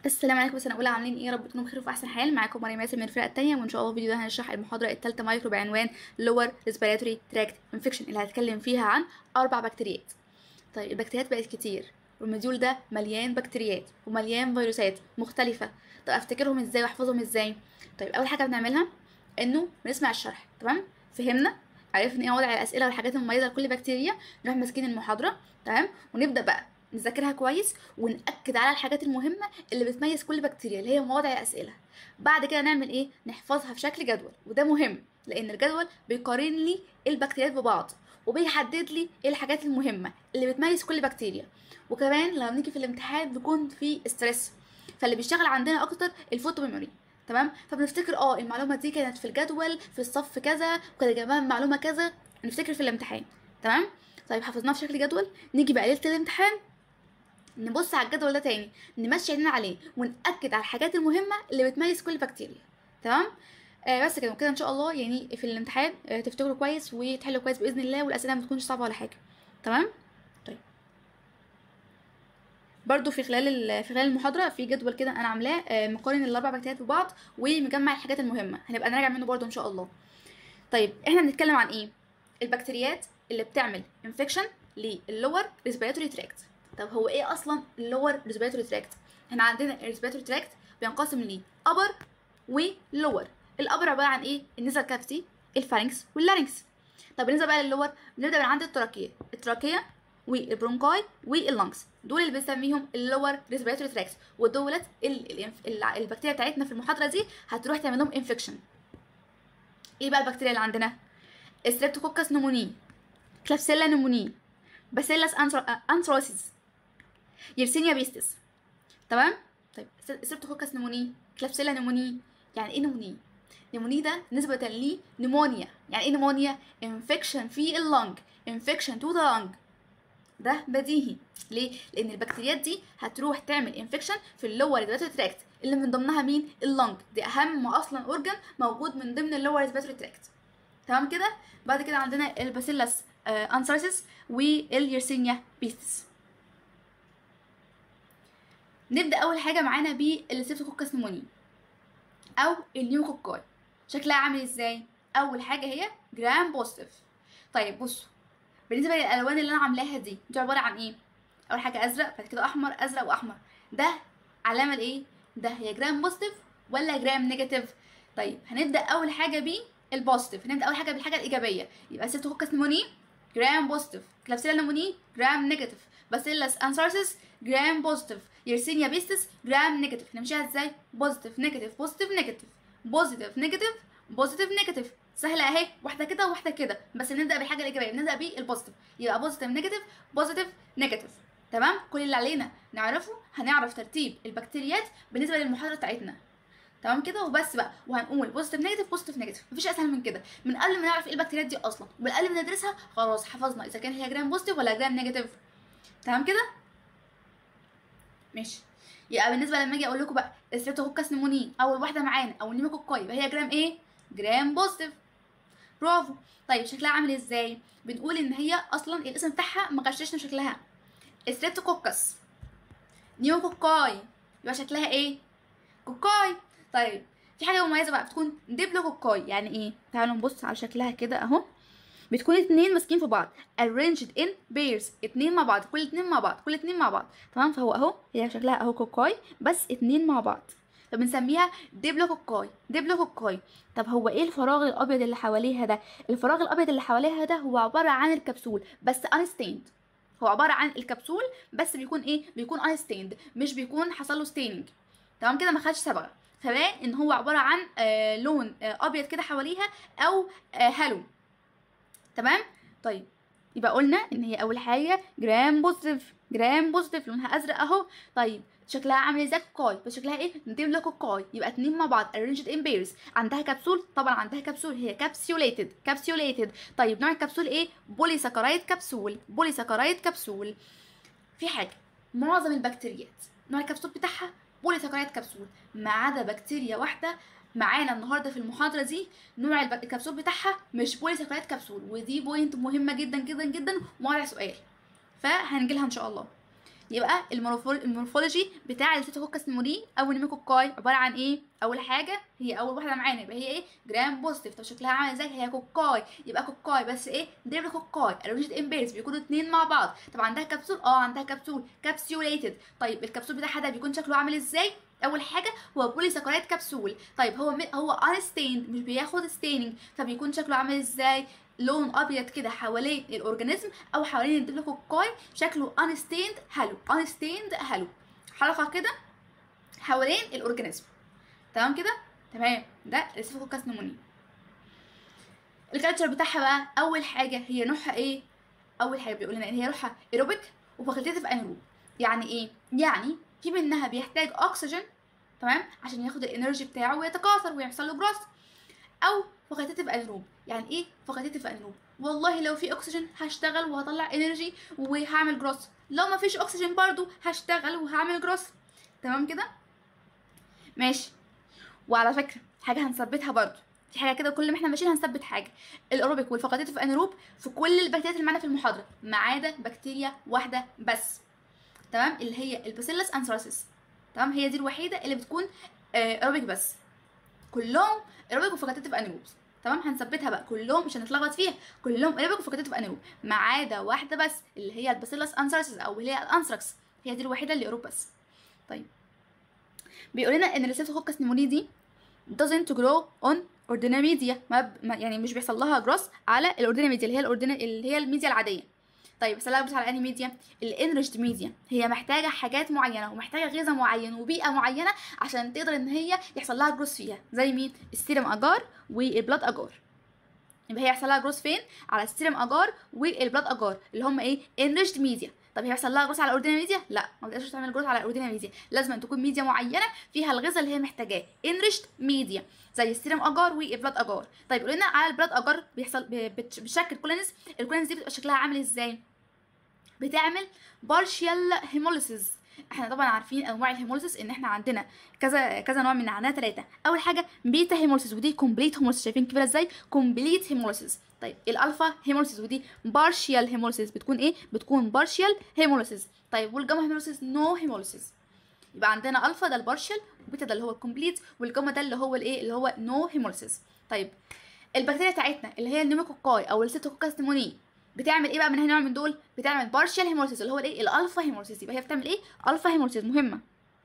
السلام عليكم سنه اولى عاملين ايه يا رب تكونوا بخير وفي احسن حال معاكم مريم ياسر من الفرقه الثانيه وان شاء الله الفيديو ده هنشرح المحاضره الثالثه مايكرو بعنوان lower respiratory tract infection اللي هتكلم فيها عن اربع بكتيريات طيب البكتيريات بقت كتير والمديول ده مليان بكتيريات ومليان فيروسات مختلفه طب افتكرهم ازاي واحفظهم ازاي طيب اول حاجه بنعملها انه بنسمع الشرح تمام فهمنا عرفنا ايه وضع الاسئله والحاجات المميزه لكل بكتيريا نروح ماسكين المحاضره تمام ونبدا بقى نذاكرها كويس ونأكد على الحاجات المهمة اللي بتميز كل بكتيريا اللي هي مواضع الأسئلة بعد كده نعمل ايه نحفظها في شكل جدول وده مهم لأن الجدول بيقارن لي البكتيريات ببعض وبيحدد لي ايه الحاجات المهمة اللي بتميز كل بكتيريا وكمان لما بنيجي في الامتحان بيكون في ستريس فاللي بيشتغل عندنا اكتر الفوتو ميموري تمام فبنفتكر اه المعلومه دي كانت في الجدول في الصف كذا وكان جنبها معلومه كذا نفتكر في الامتحان تمام طيب حفظناها في شكل جدول نيجي بقى ليله الامتحان نبص على الجدول ده تاني نمشي عينينا عليه ونأكد على الحاجات المهمة اللي بتميز كل بكتيريا تمام آه بس كده وكده ان شاء الله يعني في الامتحان آه تفتكروا كويس وتحلوا كويس باذن الله والاسئله ما تكونش صعبه ولا حاجه تمام طيب برضو في خلال ال- في خلال المحاضره في جدول كده انا عاملاه آه مقارن الاربع بكتيريات ببعض ومجمع الحاجات المهمه هنبقى نراجع منه برضو ان شاء الله طيب احنا بنتكلم عن ايه البكتيريات اللي بتعمل انفكشن للور ريسبيراتوري تراكت طب هو ايه اصلا اللور ريسبيراتوري تراكت احنا عندنا الريسبيراتوري تراكت بينقسم ل upper ولور الابر عباره عن ايه النزل كافيتي الفارنكس واللارنكس طب بالنسبه بقى للور بنبدا من عند التراكيه التراكيه والبرونكاي واللنجز دول اللي بنسميهم اللور ريسبيراتوري تراكت ودولت ال- ال- ال- البكتيريا بتاعتنا في المحاضره دي هتروح تعمل لهم انفكشن ايه بقى البكتيريا اللي عندنا ستريبتوكوكس نموني كلابسيلا نموني باسيلاس انثروسيس يرسينيا بيستس تمام طيب ستريبتوكوكس نموني كلابسيلا نموني يعني ايه نموني نموني ده نسبة ليه نمونيا يعني ايه نمونيا انفكشن في اللنج انفكشن تو ذا لنج ده بديهي ليه لان البكتيريات دي هتروح تعمل انفكشن في اللور ريسبيراتوري تراكت اللي من ضمنها مين اللنج دي اهم اصلا اورجان موجود من ضمن اللور ريسبيراتوري تراكت تمام كده بعد كده عندنا الباسيلاس انثراسيس واليرسينيا بيستس نبدا اول حاجه معانا بالستريبتوكوكس نموني او النيوكوكاي شكلها عامل ازاي اول حاجه هي جرام بوزيتيف طيب بصوا بالنسبه للالوان اللي انا عاملاها دي دي عباره عن ايه اول حاجه ازرق بعد كده احمر ازرق واحمر ده علامه لايه ده هي جرام بوزيتيف ولا جرام نيجاتيف طيب هنبدا اول حاجه بيه البوزيتيف هنبدا اول حاجه بالحاجه الايجابيه يبقى ستريبتوكوكس نموني جرام بوزيتيف كلابسيلا نموني جرام نيجاتيف باسيلاس انثراسيس جرام بوزيتيف يرسينيا بيستس جرام نيجاتيف نمشيها ازاي بوزيتيف نيجاتيف بوزيتيف نيجاتيف بوزيتيف نيجاتيف بوزيتيف نيجاتيف سهله اهي واحده كده وواحده كده بس نبدا بالحاجه الايجابيه نبدا بالبوزيتيف يبقى بوزيتيف نيجاتيف بوزيتيف نيجاتيف تمام كل اللي علينا نعرفه هنعرف ترتيب البكتيريات بالنسبه للمحاضره بتاعتنا تمام كده وبس بقى وهنقول بوزيتيف نيجاتيف بوزيتيف نيجاتيف مفيش اسهل من كده من قبل ما نعرف ايه البكتيريات دي اصلا ومن قبل ما ندرسها خلاص حفظنا اذا كان هي جرام بوزيتيف ولا جرام نيجاتيف تمام كده ماشي يبقى بالنسبه لما اجي اقول لكم بقى الستريبتوكوكس نموني اول واحده معانا او النيموكوكاي يبقى هي جرام ايه جرام بوزيتيف برافو طيب شكلها عامل ازاي بنقول ان هي اصلا الاسم بتاعها ما غششنا شكلها ستريبتوكوكس نيوكوكاي يبقى شكلها ايه كوكاي طيب في حاجه مميزه بقى بتكون ديبلوكوكاي يعني ايه تعالوا نبص على شكلها كده اهو بتكون اتنين ماسكين في بعض arranged in pairs اتنين مع بعض كل اتنين مع بعض كل اتنين مع بعض تمام فهو اهو هي شكلها اهو كوكاي بس اتنين مع بعض فبنسميها ديبلوكوكاي ديبلوكوكاي طب هو ايه الفراغ الابيض اللي حواليها ده الفراغ الابيض اللي حواليها ده هو عباره عن الكبسول بس unstained هو عباره عن الكبسول بس بيكون ايه بيكون unstained مش بيكون حصل له staining تمام كده ما خدش صبغه فبان ان هو عباره عن آه لون آه ابيض كده حواليها او آه هالو تمام طيب يبقى قلنا ان هي اول حاجه جرام بوزيتيف جرام بوزيتيف لونها ازرق اهو طيب شكلها عامل ازاي كوكاي بس شكلها ايه نديم كوكاي يبقى اتنين مع بعض arranged in pairs عندها كبسول طبعا عندها كبسول هي كابسيوليتد كابسيوليتد طيب نوع الكبسول ايه بولي ساكرايد كبسول بولي ساكرايد كبسول في حاجه معظم البكتيريات نوع الكبسول بتاعها بولي ساكرايد كبسول ما عدا بكتيريا واحده معانا النهارده في المحاضره دي نوع الب- الكبسول بتاعها مش بولي ساكرايد كبسول ودي بوينت مهمه جدا جدا جدا وموضع سؤال فهنجيلها ان شاء الله يبقى المورفول- المورفولوجي بتاع الستوكوكس نموني او النيموكوكاي عباره عن ايه اول حاجه هي اول واحده معانا يبقى هي ايه جرام بوزيتيف طب شكلها عامل ازاي هي كوكاي يبقى كوكاي بس ايه دبل كوكاي الوريجيد امبيرز بيكونوا اتنين مع بعض طب عندها كبسول اه عندها كبسول كابسيوليتد طيب الكبسول بتاعها ده بيكون شكله عامل ازاي اول حاجه هو بولي سكرايد كبسول طيب هو م- هو انستيند مش بياخد ستيننج فبيكون شكله عامل ازاي لون ابيض كده حوالين الاورجانيزم او حوالين الدبلوكوكاي شكله انستيند هالو انستيند هالو حلقه كده حوالين الاورجانيزم تمام كده تمام ده السيفوكوكاس نموني الكالتشر بتاعها بقى اول حاجه هي نوعها ايه اول حاجه بيقول لنا ان هي نوعها ايروبيك وفاكولتيف انيروب يعني ايه يعني في منها بيحتاج اكسجين تمام عشان ياخد الانرجي بتاعه ويتكاثر ويحصل له جروث او فاكولتيف انيروب يعني ايه فاكولتيف انيروب والله لو في اكسجين هشتغل وهطلع انرجي وهعمل جروث لو ما فيش اكسجين برضو هشتغل وهعمل جروث تمام كده ماشي وعلى فكره حاجه هنثبتها برضو في حاجه كده كل ما احنا ماشيين هنثبت حاجه الاوروبيك والفاكولتيف انيروب في كل البكتيريات اللي معانا في المحاضره ما عدا بكتيريا واحده بس تمام اللي هي الباسيلس انثراسيس تمام هي دي الوحيده اللي بتكون ايروبيك بس كلهم ايروبيك وفاكولتيف انيروبس تمام هنثبتها بقى كلهم مش هنتلخبط فيها كلهم ايروبيك وفاكولتيف انيروب ما عدا واحده بس اللي هي الباسيلس انثراسيس او اللي هي الانثراكس هي دي الوحيده اللي ايروب بس طيب بيقول لنا ان السيفوكوكس نيموني دي doesn't grow on ordinary media ما, ب... ما يعني مش بيحصل لها جروس على الاوردينري ميديا اللي هي الاوردينري اللي هي الميديا العاديه طيب بيحصل لها جروس على انهي ميديا الانريشد ميديا هي محتاجه حاجات معينه ومحتاجه غذاء معين وبيئه معينه عشان تقدر ان هي يحصل لها جروس فيها زي مين السيرم اجار والبلاد اجار يبقى هي يحصل لها جروس فين على السيرم اجار والبلاد اجار اللي هم ايه انريشد ميديا طب هيحصل لها جروس على الاوردينري ميديا لا ما تقدرش تعمل جروس على الاوردينري ميديا لازم أن تكون ميديا معينه فيها الغذاء اللي هي محتاجاه انريشد ميديا زي السيرم اجار والبلاد اجار طيب قولنا على البلاد اجار بيحصل ب- بتش- بتشكل كولينز الكولينز دي بتبقى شكلها عامل ازاي بتعمل بارشيال هيموليسيس احنا طبعا عارفين انواع الهيموليسيس ان احنا عندنا كذا كذا نوع من عندنا ثلاثه اول حاجه بيتا هيموليسيس ودي كومبليت هيموليسيس شايفين كبيره ازاي كومبليت هيموليسيس طيب الالفا هيموليسيس ودي بارشيال هيموليسيس بتكون ايه بتكون بارشيال هيموليسيس طيب والجاما هيموليسيس نو هيموليسيس يبقى عندنا الفا ده البارشيال وبيتا ده اللي هو الكومبليت والجاما ده اللي هو الايه اللي هو نو هيموليسيس طيب البكتيريا بتاعتنا اللي هي النيموكوكاي او السيتوكوكاس نيموني بتعمل ايه بقى من نوع من دول بتعمل بارشال هيموليسيس اللي هو الايه الالفا هيموليسيس يبقى هي بتعمل ايه الفا هيموليسيس مهمه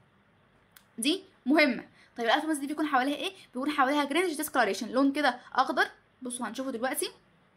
دي مهمه طيب الالفا هيموليسيس دي بيكون حواليها ايه بيكون حواليها جرينج ديسكلاريشن لون كده اخضر بصوا هنشوفه دلوقتي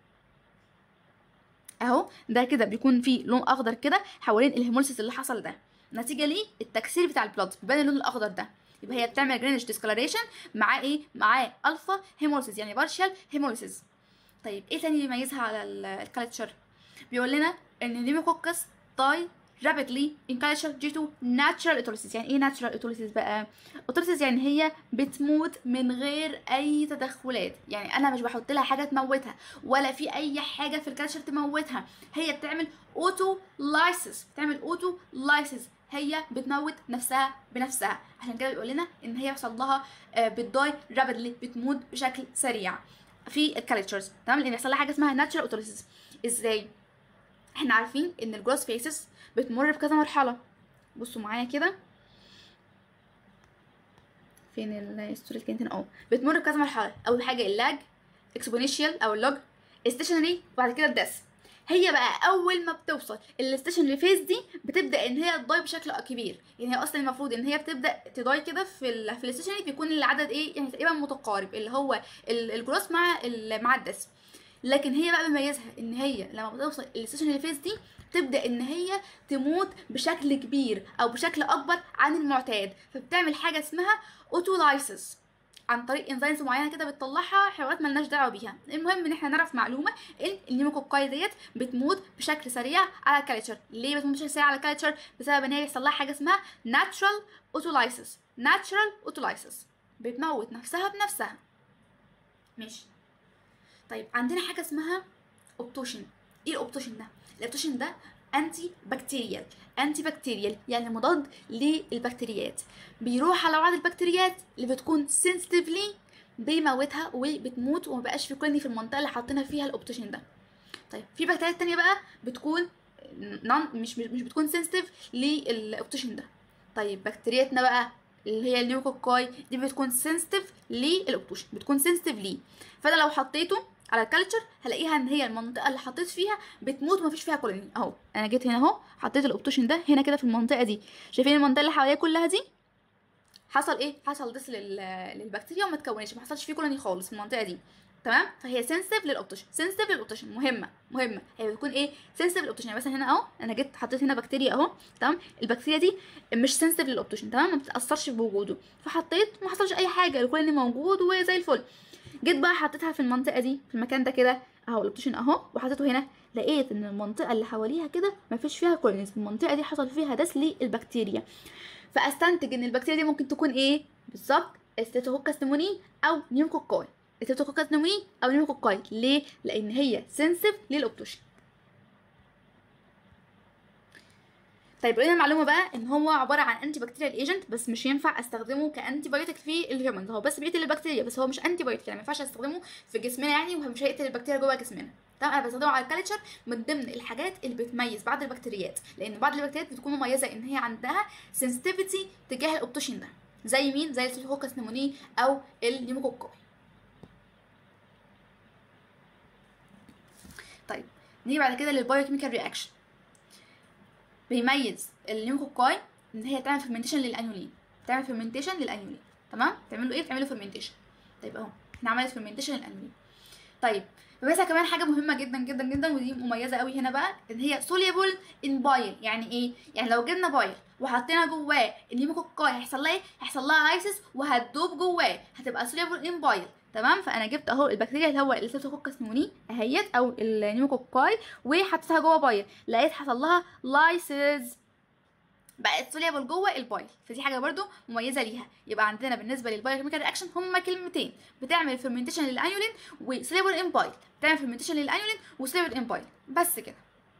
اهو ده كده بيكون فيه لون اخضر كده حوالين الهيموليسيس اللي حصل ده نتيجه ليه التكسير بتاع البلاد بيبان اللون الاخضر ده يبقى هي بتعمل جرينج ديسكلاريشن معاه ايه معاه الفا هيموليسيس يعني بارشال هيموليسيس طيب ايه تاني بيميزها على الكالتشر بيقول لنا ان النيموكوكس داي rapidly in culture due to natural autolysis يعني ايه natural autolysis بقى autolysis يعني هي بتموت من غير اي تدخلات يعني انا مش بحط لها حاجه تموتها ولا في اي حاجه في الكالتشر تموتها هي بتعمل اوتولايسيس بتعمل اوتولايسيس هي بتموت نفسها بنفسها عشان كده بيقول لنا ان هي يحصل لها آه، بتداي رابيدلي بتموت بشكل سريع في الكالتشرز تمام لان يحصل لها حاجه اسمها ناتشرال اوتوليسيس ازاي احنا عارفين ان الجروس فيسز بتمر بكذا مرحله بصوا معايا كده فين الستوري اللي كانت هنا اه بتمر بكذا مرحله اول حاجه اللاج اكسبونيشال او اللوج ستيشنري وبعد كده الدس هي بقى اول ما بتوصل الستيشنري فيز دي بتبدا ان هي تضاي بشكل كبير يعني هي اصلا المفروض ان هي بتبدا تضاي كده في ال في الستيشنري بيكون العدد ايه يعني تقريبا متقارب اللي هو ال- الجروس مع ال- مع الدس لكن هي بقى بيميزها ان هي لما بتوصل الستيشنري فيز دي تبدا ان هي تموت بشكل كبير او بشكل اكبر عن المعتاد فبتعمل حاجه اسمها اوتولايسيس عن طريق انزيمز معينه كده بتطلعها حيوانات ملناش دعوه بيها المهم ان احنا نعرف معلومه ان النيموكوكاي ديت بتموت بشكل سريع على الكالتشر ليه بتموت بشكل سريع على الكالتشر بسبب ان هي بيحصل لها حاجه اسمها ناتشرال اوتولايسيس ناتشرال اوتولايسيس بتموت نفسها بنفسها ماشي طيب عندنا حاجه اسمها اوبتوشن ايه الاوبتوشن ده الاوبتوشن ده انتي بكتيريال انتي بكتيريال يعني مضاد للبكتيريات بيروح على بعض البكتيريات اللي بتكون سنسيتيفلي بيموتها وبتموت ومبقاش في كولوني في المنطقه اللي حاطينها فيها الاوبتوشن ده طيب في بكتيريات تانية بقى بتكون نون مش مش مش بتكون سنسيتيف للاوبتيشن ده طيب بكتيريتنا بقى اللي هي النيوكوكاي دي بتكون سنسيتيف للاوبتيشن بتكون سنسيتيف ليه فانا لو حطيته على الكالتشر هلاقيها ان هي المنطقه اللي حطيت فيها بتموت ومفيش فيها كولوني اهو انا جيت هنا اهو حطيت الاوبتيشن ده هنا كده في المنطقه دي شايفين المنطقه اللي حواليها كلها دي حصل ايه حصل دس لل... للبكتيريا وما تكونش ما حصلش فيه كولوني خالص في المنطقه دي تمام فهي سنسيتيف للاوبتيشن سنسيتيف للاوبتيشن مهمه مهمه هي بتكون ايه سنسيتيف للاوبتيشن يعني مثلا هنا اهو انا جيت حطيت هنا بكتيريا اهو تمام البكتيريا دي مش سنسيتيف للاوبتيشن تمام ما بتتاثرش بوجوده فحطيت ما حصلش اي حاجه الكولوني موجود وزي الفل جيت بقى حطيتها في المنطقه دي في المكان ده كده اهو الاوبتيشن اهو وحطيته هنا لقيت ان المنطقه اللي حواليها كده ما فيش فيها كولونيز المنطقه دي حصل فيها دس للبكتيريا فاستنتج ان البكتيريا دي ممكن تكون ايه بالظبط ستريبتوكوكس نموني او نيوكوكاي ستريبتوكوكس نموني او نيوكوكاي ليه لان هي سنسيف للاوبتوشن طيب لقينا المعلومه بقى ان هو عباره عن انتي بكتيريال ايجنت بس مش ينفع استخدمه كانتي بايوتيك في الهيومنز هو بس بيقتل البكتيريا بس هو مش انتي بايوتيك يعني ما ينفعش استخدمه في جسمنا يعني ومش هيقتل البكتيريا جوه جسمنا تمام انا بستخدمه على الكالتشر من ضمن الحاجات اللي بتميز بعض البكتيريات لان بعض البكتيريات بتكون مميزه ان هي عندها سنسيتيفيتي تجاه الاوبتوشن ده زي مين زي الستريبتوكوكس نموني او النيموكوكاي طيب نيجي بعد كده للبايوكيميكال رياكشن بيميز النيموكوكاي ان هي تعمل فيرمنتيشن للانيولين تعمل فيرمنتيشن للانيولين تمام تعملوا ايه بتعملوا فيرمنتيشن طيب اهو احنا عملت فيرمنتيشن للانيولين طيب بس كمان حاجه مهمه جدا جدا جدا ودي مميزه قوي هنا بقى ان هي سوليبل ان بايل يعني ايه يعني لو جبنا بايل وحطينا جواه النيموكوكاي هيحصل لها ايه هيحصل لها لايسيس وهتدوب جواه هتبقى سوليبل ان بايل تمام فانا جبت اهو البكتيريا اللي هو الستريبتوكوكس نموني اهيت او النيموكوكاي وحطيتها جوه بايل لقيت حصل لها لايسيس بقت سوليبل جوه البايل فدي حاجه برده مميزه ليها يبقى عندنا بالنسبه للبايوكيميكال رياكشن هما كلمتين بتعمل فيرمنتيشن للانيولين وسوليبل ان بايل بتعمل فيرمنتيشن للانيولين وسوليبل ان بايل بس كده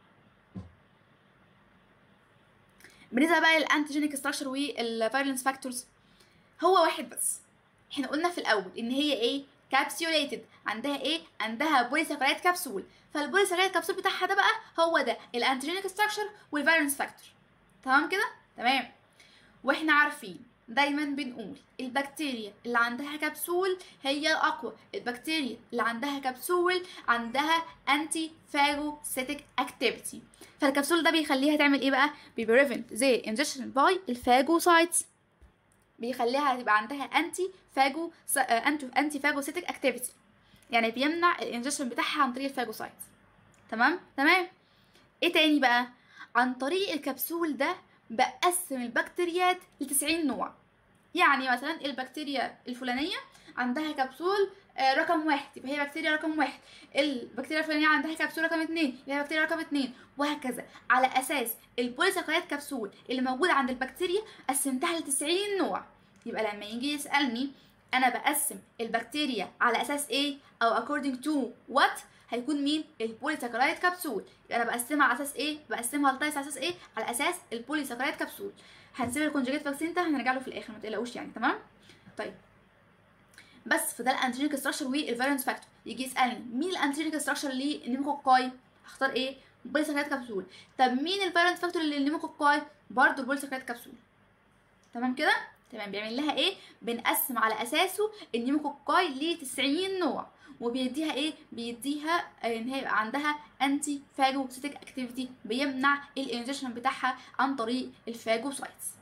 بالنسبه بقى للانتيجينيك ستراكشر والفايرلنس فاكتورز هو واحد بس احنا قلنا في الاول ان هي ايه كابسيوليتد عندها ايه عندها بوليساكرايد كبسول فالبوليساكرايد كبسول بتاعها ده بقى هو ده الانتيجينيك ستراكشر والفايرلنس فاكتور تمام كده تمام واحنا عارفين دايما بنقول البكتيريا اللي عندها كبسول هي الاقوى البكتيريا اللي عندها كبسول عندها انتي فاجوسيتك اكتيفيتي فالكبسول ده بيخليها تعمل ايه بقى بيبريفنت زي انجكشن باي الفاجوسايتس بيخليها تبقى عندها انتي فاجو انتي انتي فاجوسيتك اكتيفيتي يعني بيمنع الانجكشن بتاعها عن طريق الفاجوسايتس تمام تمام ايه تاني بقى عن طريق الكبسول ده بقسم البكتيريات ل 90 نوع يعني مثلا البكتيريا الفلانيه عندها كبسول رقم واحد يبقى هي بكتيريا رقم واحد البكتيريا الفلانيه عندها كبسول رقم اتنين يبقى هي بكتيريا رقم اتنين وهكذا على اساس البوليساكرايد كبسول اللي موجوده عند البكتيريا قسمتها ل 90 نوع يبقى لما يجي يسالني انا بقسم البكتيريا على اساس ايه او according to what هيكون مين البوليساكرايد كبسول يبقى انا بقسمها على اساس ايه بقسمها لتايس على اساس ايه على اساس البوليساكرايد كبسول هنسيب الكونجيجيت فاكسين ده هنرجع له في الاخر ما تقلقوش يعني تمام طيب بس فده الانتيجينيك ستراكشر والفالنس فاكتور يجي يسالني مين الانتيجينيك ستراكشر للنيموكوكاي هختار ايه بوليساكرايد كبسول طب مين الفالنس فاكتور للنيموكوكاي برضه البوليساكرايد كبسول تمام كده تمام بيعمل لها ايه بنقسم على اساسه النيموكوكاي ل 90 نوع وبيديها ايه بيديها ان هي يبقى عندها انتي فاجوسيتك اكتيفيتي بيمنع الانجكشن بتاعها عن طريق الفاجوسايتس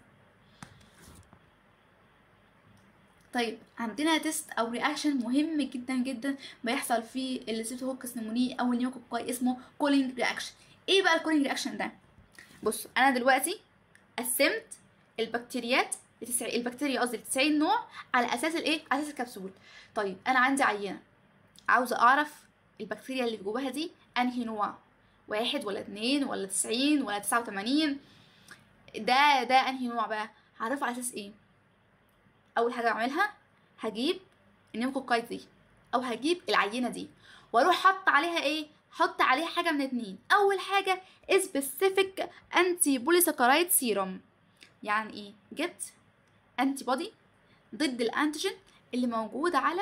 طيب عندنا تيست او رياكشن مهم جدا جدا بيحصل في الستريبتوكوكس نموني او النيوكوكاي اسمه كولينج رياكشن ايه بقى الكولينج رياكشن ده بص انا دلوقتي قسمت البكتيريات البكتيريا قصدي 90 نوع على اساس الايه على اساس الكبسول طيب انا عندي عينه عاوزه اعرف البكتيريا اللي جواها دي انهي نوع واحد ولا اتنين ولا تسعين ولا تسعة وتمانين ده ده انهي نوع بقى هعرفه على اساس ايه اول حاجه اعملها هجيب النيموكوكايت دي او هجيب العينه دي واروح حط عليها ايه حط عليها حاجه من اتنين اول حاجه سبيسيفيك انتي بوليساكرايد سيروم يعني ايه جبت انتي بودي ضد الانتيجين اللي موجود على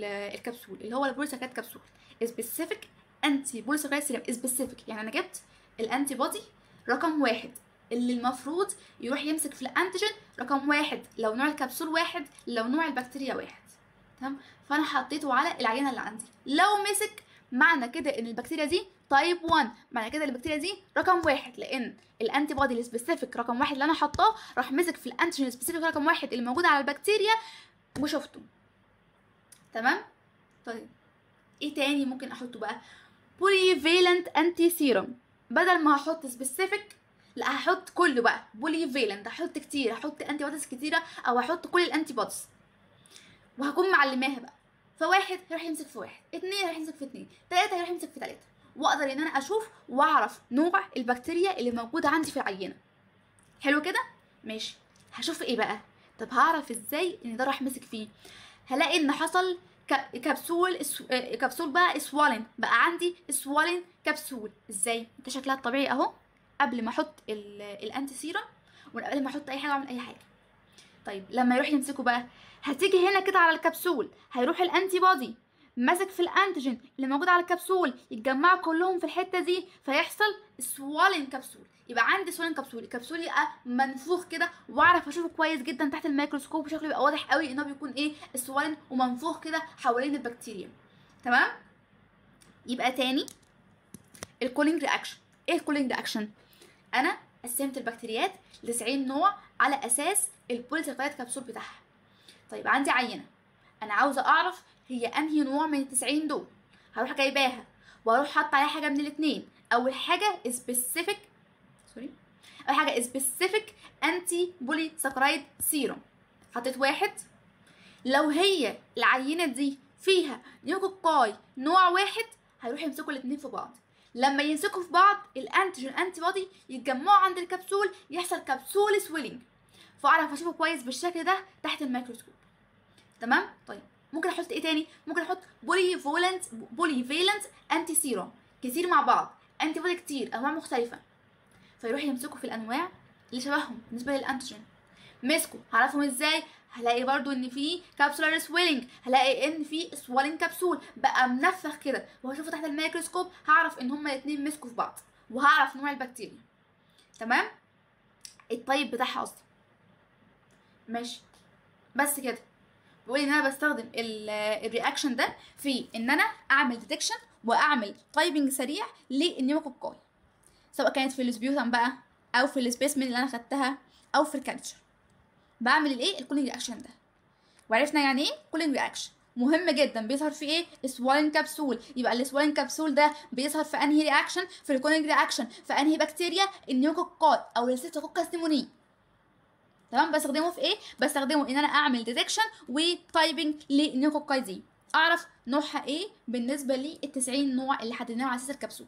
الكبسول اللي هو البوليساكرايد كبسول سبيسيفيك انتي بوليساكرايد سيروم سبيسيفيك يعني انا جبت الانتي بودي رقم واحد اللي المفروض يروح يمسك في الانتيجين رقم واحد لو نوع الكبسول واحد لو نوع البكتيريا واحد تمام فانا حطيته على العينه اللي عندي لو مسك معنى كده ان البكتيريا دي تايب 1 معنى كده البكتيريا دي رقم واحد لان الانتي بودي السبيسيفيك رقم واحد اللي انا حطاه راح مسك في الانتيجين السبيسيفيك رقم واحد اللي موجود على البكتيريا وشفته تمام طيب ايه تاني ممكن احطه بقى بولي فيلنت انتي سيروم بدل ما هحط سبيسيفيك لا هحط كله بقى بولي فيلنت هحط كتير هحط انتي بوديز كتيره او هحط كل الانتي بوديز وهكون معلماها بقى فواحد هيروح يمسك في واحد اتنين هيروح يمسك في اتنين تلاته هيروح يمسك في تلاته واقدر ان انا اشوف واعرف نوع البكتيريا اللي موجوده عندي في العينه حلو كده ماشي هشوف ايه بقى طب هعرف ازاي ان ده راح مسك فيه هلاقي ان حصل ك- كبسول اس- آه، كبسول بقى سوالن بقى عندي سوالن كبسول ازاي ده شكلها الطبيعي اهو قبل ما احط ال- الانتي سيرم وقبل ما احط اي حاجه اعمل اي حاجه طيب لما يروح يمسكه بقى هتيجي هنا كده على الكبسول هيروح الانتي بودي ماسك في الانتيجين اللي موجود على الكبسول يتجمعوا كلهم في الحته دي فيحصل سوالن كبسول يبقى عندي سوالن كبسول الكبسول يبقى منفوخ كده واعرف اشوفه كويس جدا تحت الميكروسكوب وشكله يبقى واضح قوي ان هو بيكون ايه سوالن ومنفوخ كده حوالين البكتيريا تمام يبقى تاني الكولينج رياكشن ايه الكولينج رياكشن انا قسمت البكتيريات ل 90 نوع على اساس البوليساكرايد كبسول بتاعها طيب عندي عينه انا عاوزه اعرف هي انهي نوع من ال 90 دول هروح جايباها واروح حاطه عليها حاجه من الاثنين اول حاجه سبيسيفيك سوري اول حاجه سبيسيفيك انتي بولي ساكرايد سيروم حطيت واحد لو هي العينه دي فيها نيوكوكاي نوع واحد هيروح يمسكوا الاثنين في بعض لما يمسكوا في بعض الانتيجين انتي بودي يتجمعوا عند الكبسول يحصل كبسول سويلنج فاعرف اشوفه كويس بالشكل ده تحت الميكروسكوب تمام طيب ممكن احط ايه تاني ممكن احط بولي فولنت بولي فيلنت انتي سيروم كتير مع بعض انتي بودي كتير انواع مختلفه فيروح يمسكوا في الانواع اللي شبههم بالنسبه للانتيجين مسكوا هعرفهم ازاي هلاقي برضو ان في كابسولار سويلنج هلاقي ان في سوالين كبسول بقى منفخ كده وهشوفه تحت الميكروسكوب هعرف ان هما الاتنين مسكوا في بعض وهعرف نوع البكتيريا تمام الطيب بتاعها قصدي ماشي بس كده بقول ان انا بستخدم ال- الرياكشن ده في ان انا اعمل ديتكشن واعمل تايبنج سريع للنيوكوكاي سواء كانت في السبيوتم بقى او في السبيسمن اللي انا خدتها او في الكالتشر بعمل الايه الكولينج رياكشن ده وعرفنا يعني ايه كولينج رياكشن مهم جدا بيظهر في ايه سوالين كبسول يبقى السوالين كبسول ده بيظهر في انهي رياكشن في الكولينج رياكشن في انهي بكتيريا النيوكوكاي او الستوكوكاس نيموني تمام بستخدمه في ايه بستخدمه ان انا اعمل ديتكشن وتايبنج للنيوكوكاي دي اعرف نوعها ايه بالنسبه لل 90 نوع اللي حددناهم على اساس الكبسول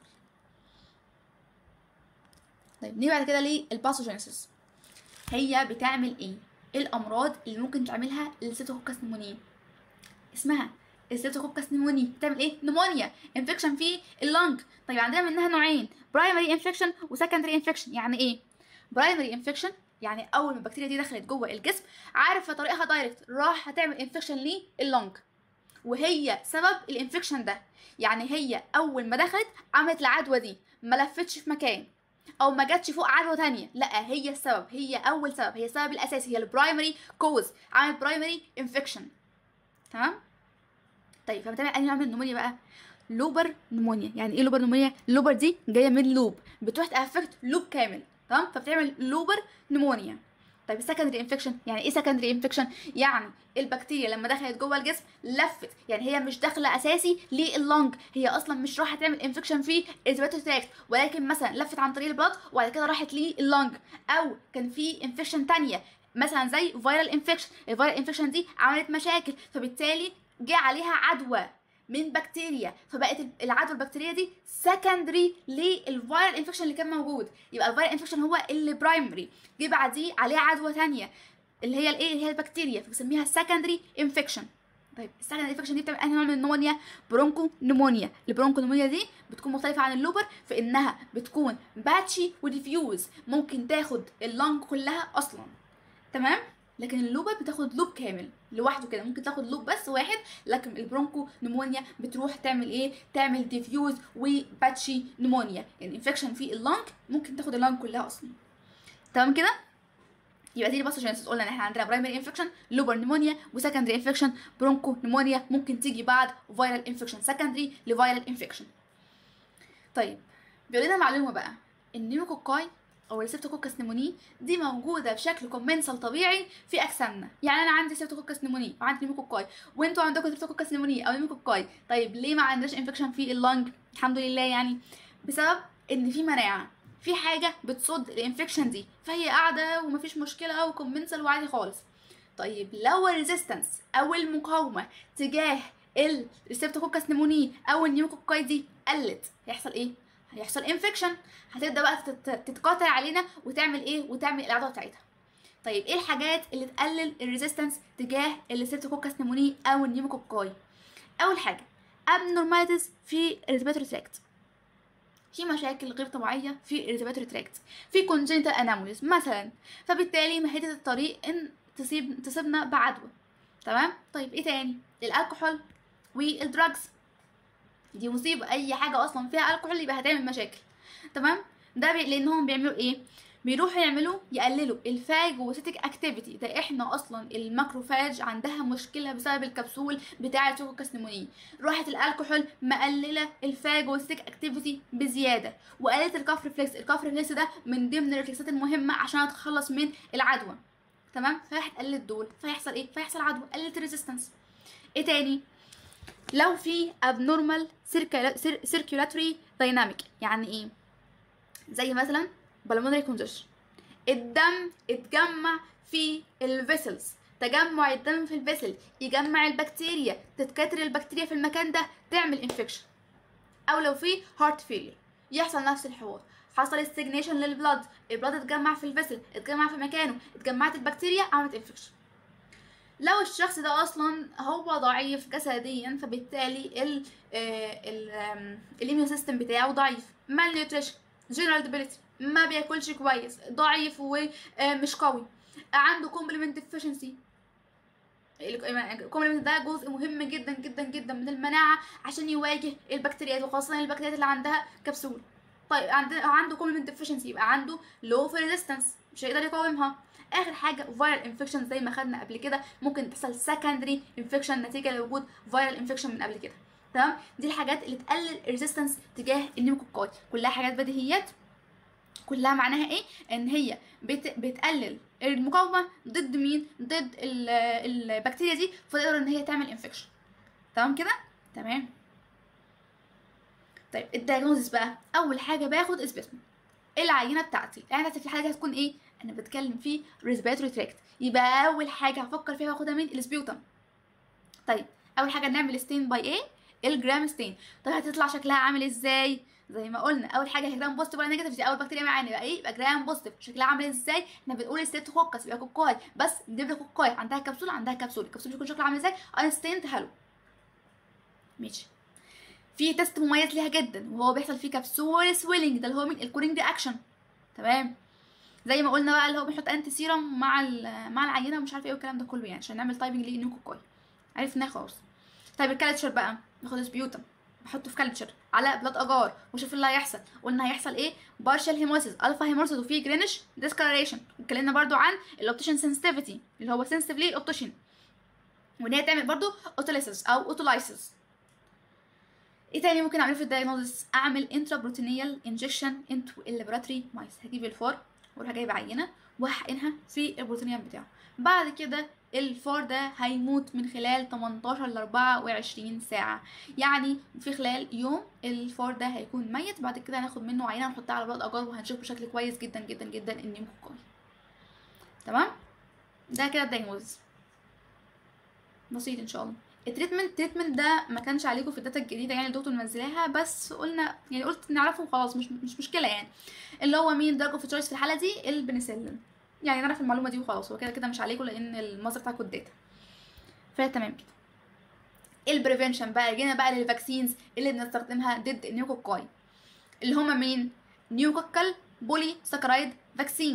طيب نيجي بعد كده للباثوجينيسيس هي بتعمل ايه ايه الامراض اللي ممكن تعملها الستوكوكاس نيموني اسمها الستوكوكاس نيموني بتعمل ايه نيمونيا انفكشن في اللنج طيب عندنا منها نوعين برايمري انفكشن وسكندري انفكشن يعني ايه برايمري انفكشن يعني اول ما البكتيريا دي دخلت جوه الجسم عارفه طريقها دايركت راح هتعمل انفكشن لللنج وهي سبب الانفكشن ده يعني هي اول ما دخلت عملت العدوى دي ما لفتش في مكان او ما جاتش فوق عدوى تانية لا هي السبب هي اول سبب هي السبب الاساسي هي البرايمري كوز عملت برايمري انفكشن تمام طيب فبتعمل انهي نوع من النمونيا بقى لوبر نمونيا يعني ايه لوبر نمونيا لوبر دي جايه من لوب بتروح تافكت لوب كامل تمام فبتعمل لوبر نمونيا طيب السكندري انفكشن يعني ايه سكندري انفكشن يعني البكتيريا لما دخلت جوه الجسم لفت يعني هي مش داخله اساسي لللنج هي اصلا مش رايحه تعمل انفكشن في الريسبيراتوري تراكت ولكن مثلا لفت عن طريق البلد وبعد كده راحت لللنج او كان في انفكشن تانية مثلا زي فيرال انفكشن الفيرال انفكشن دي عملت مشاكل فبالتالي جه عليها عدوى من بكتيريا فبقت العدوى البكتيريه دي سكندري للفيرال انفكشن اللي كان موجود يبقى الفيرال انفكشن هو اللي برايمري جه بعديه عليه عدوى ثانيه اللي هي الايه اللي هي البكتيريا فبنسميها سكندري انفكشن طيب السكندري انفكشن دي بتعمل انهي نوع من النمونيا برونكو نمونيا البرونكو نمونيا دي بتكون مختلفه عن اللوبر في انها بتكون باتشي وديفيوز ممكن تاخد اللنج كلها اصلا تمام لكن اللوبر بتاخد لوب كامل لوحده كده ممكن تاخد لوب بس واحد لكن البرونكو نمونيا بتروح تعمل ايه تعمل ديفيوز وباتشي نمونيا يعني انفكشن في اللنج ممكن تاخد اللنج كلها اصلا تمام كده يبقى دي باثوجينيسيس قلنا ان احنا عندنا برايمري انفكشن لوبر نمونيا وسكندري انفكشن برونكو نمونيا ممكن تيجي بعد فيرال انفكشن سكندري لفيرال انفكشن طيب بيقول لنا معلومه بقى النيوكوكاي او السيبتوكوكس نيموني دي موجوده بشكل كومنسال طبيعي في اجسامنا يعني انا عندي سيبتوكوكس نيموني وعندي نيموكوكاي وانتوا عندكم سيبتوكوكس نيموني او نيموكوكاي طيب ليه ما عندناش انفكشن في اللنج الحمد لله يعني بسبب ان في مناعه في حاجه بتصد الانفكشن دي فهي قاعده ومفيش مشكله وكومنسال وعادي خالص طيب لو الريزيستنس او المقاومه تجاه السيبتوكوكس نيموني او النيوكوكاي دي قلت هيحصل ايه هيحصل انفكشن هتبدا بقى تت- تتقاتل علينا وتعمل ايه وتعمل العدوى بتاعتها طيب ايه الحاجات اللي تقلل الريزيستنس تجاه السيبتوكوكس نيموني او النيوموكوكاي اول حاجه abnormalities في الريسبيراتوري تراكت في مشاكل غير طبيعيه في الريسبيراتوري تراكت في congenital anomalies مثلا فبالتالي مهدة الطريق ان تصيب تصيبنا بعدوى تمام طيب ايه تاني الالكحول والدراجز دي مصيبه اي حاجه اصلا فيها الكحول يبقى هتعمل مشاكل تمام ده بي... لانهم بيعملوا ايه بيروحوا يعملوا يقللوا الفاجوسيتك اكتيفيتي ده احنا اصلا الماكروفاج عندها مشكله بسبب الكبسول بتاع التوكوكس نيموني راحت الالكحول مقلله الفاجوسيتك اكتيفيتي بزياده وقللت الكاف ريفلكس الكاف ريفلكس ده من ضمن الريفلكسات المهمه عشان اتخلص من العدوى تمام فراحت قلت دول فيحصل ايه فيحصل عدوى قلت الريزيستنس ايه تاني لو في abnormal circula- circulatory dynamic يعني ايه زي مثلا pulmonary congestion الدم اتجمع في الفيسلز تجمع الدم في الفيسل يجمع البكتيريا تتكاثر البكتيريا في المكان ده تعمل انفكشن او لو في هارت فيلير يحصل نفس الحوار حصل استجنيشن للبلاد البلاد اتجمع في الفيسل اتجمع في مكانه اتجمعت البكتيريا عملت انفكشن لو الشخص ده اصلا هو ضعيف جسديا فبالتالي ال الاميون سيستم بتاعه ضعيف مال نيوتريشن جنرال ديبيليتي ما بياكلش كويس ضعيف ومش قوي عنده كومبلمنت ديفيشنسي الكومبلمنت ده جزء مهم جدا جدا جدا من المناعه عشان يواجه البكتيريات وخاصه البكتيريات اللي عندها كبسول طيب عنده عنده كومبلمنت ديفيشنسي يبقى عنده لو في ريزيستنس مش هيقدر يقاومها اخر حاجه فيرال انفكشن زي ما خدنا قبل كده ممكن تحصل سكندري انفكشن نتيجه لوجود فيرال انفكشن من قبل كده تمام دي الحاجات اللي تقلل الريزيستنس تجاه النيموكوكاي كلها حاجات بديهيات كلها معناها ايه ان هي بت... بتقلل المقاومه ضد مين ضد ال... البكتيريا دي فتقدر ان هي تعمل انفكشن تمام كده تمام طيب الدايجنوزس بقى اول حاجه باخد اسبسمن العينه بتاعتي العينه بتاعتي في حاجه هتكون ايه انا بتكلم في ريسبيراتوري تراكت يبقى اول حاجه هفكر فيها واخدها من السبيوتم طيب اول حاجه نعمل ستين باي ايه الجرام ستين طب هتطلع شكلها عامل ازاي زي ما قلنا اول حاجه هي جرام بوزيتيف ولا نيجاتيف دي اول بكتيريا معانا يبقى ايه يبقى جرام بوزيتيف شكلها عامل ازاي احنا بنقول الستريبتوكوكس يبقى كوكاي بس نجيب لك كوكاي عندها كبسول عندها كبسول الكبسول بيكون شكلها عامل ازاي انستنت هالو ماشي في تيست مميز ليها جدا وهو بيحصل فيه كبسول سويلنج ده اللي هو مين الكورينج رياكشن تمام زي ما قلنا بقى اللي هو بنحط انتي سيرم مع مع العينه ومش عارف ايه والكلام ده كله يعني عشان نعمل تايبنج للنيوكوكاي عرفناها خلاص طيب الكالتشر بقى باخد سبيوتم بحطه في كالتشر على بلاد اجار واشوف اللي هيحصل قلنا هيحصل ايه بارشال هيموسيس الفا هيموسيس وفي جرينش ديسكلريشن اتكلمنا برضو عن الاوبتيشن سنسيتيفيتي اللي هو سنسيتيف للاوبتيشن وان هي تعمل برضو اوتوليسيس او اوتولايسيس ايه تاني ممكن اعمله في الدايجنوزس اعمل انترا بروتينيال انجكشن انتو اللابوراتوري مايس هجيب الفار واروح جايبه عينه وهحقنها في البروتينيال بتاعه بعد كده الفار ده هيموت من خلال 18 ل 24 ساعة يعني في خلال يوم الفار ده هيكون ميت بعد كده هناخد منه عينة نحطها على بلاد أجار وهنشوف بشكل كويس جدا جدا جدا النيموكوكاي تمام ده كده الدايجنوز بسيط ان شاء الله التريتمنت التريتمنت ده ما كانش عليكم في الداتا الجديده يعني الدكتور منزلاها بس قلنا يعني قلت نعرفه وخلاص مش مش مشكله يعني اللي هو مين دراج اوف تشويس في الحاله دي البنسلين يعني نعرف المعلومه دي وخلاص هو كده كده مش عليكم لان المصدر بتاعكم الداتا فتمام كده البريفنشن بقى جينا بقى للفاكسينز اللي بنستخدمها ضد النيوكوكاي اللي هما مين نيوكوكال بولي ساكرايد فاكسين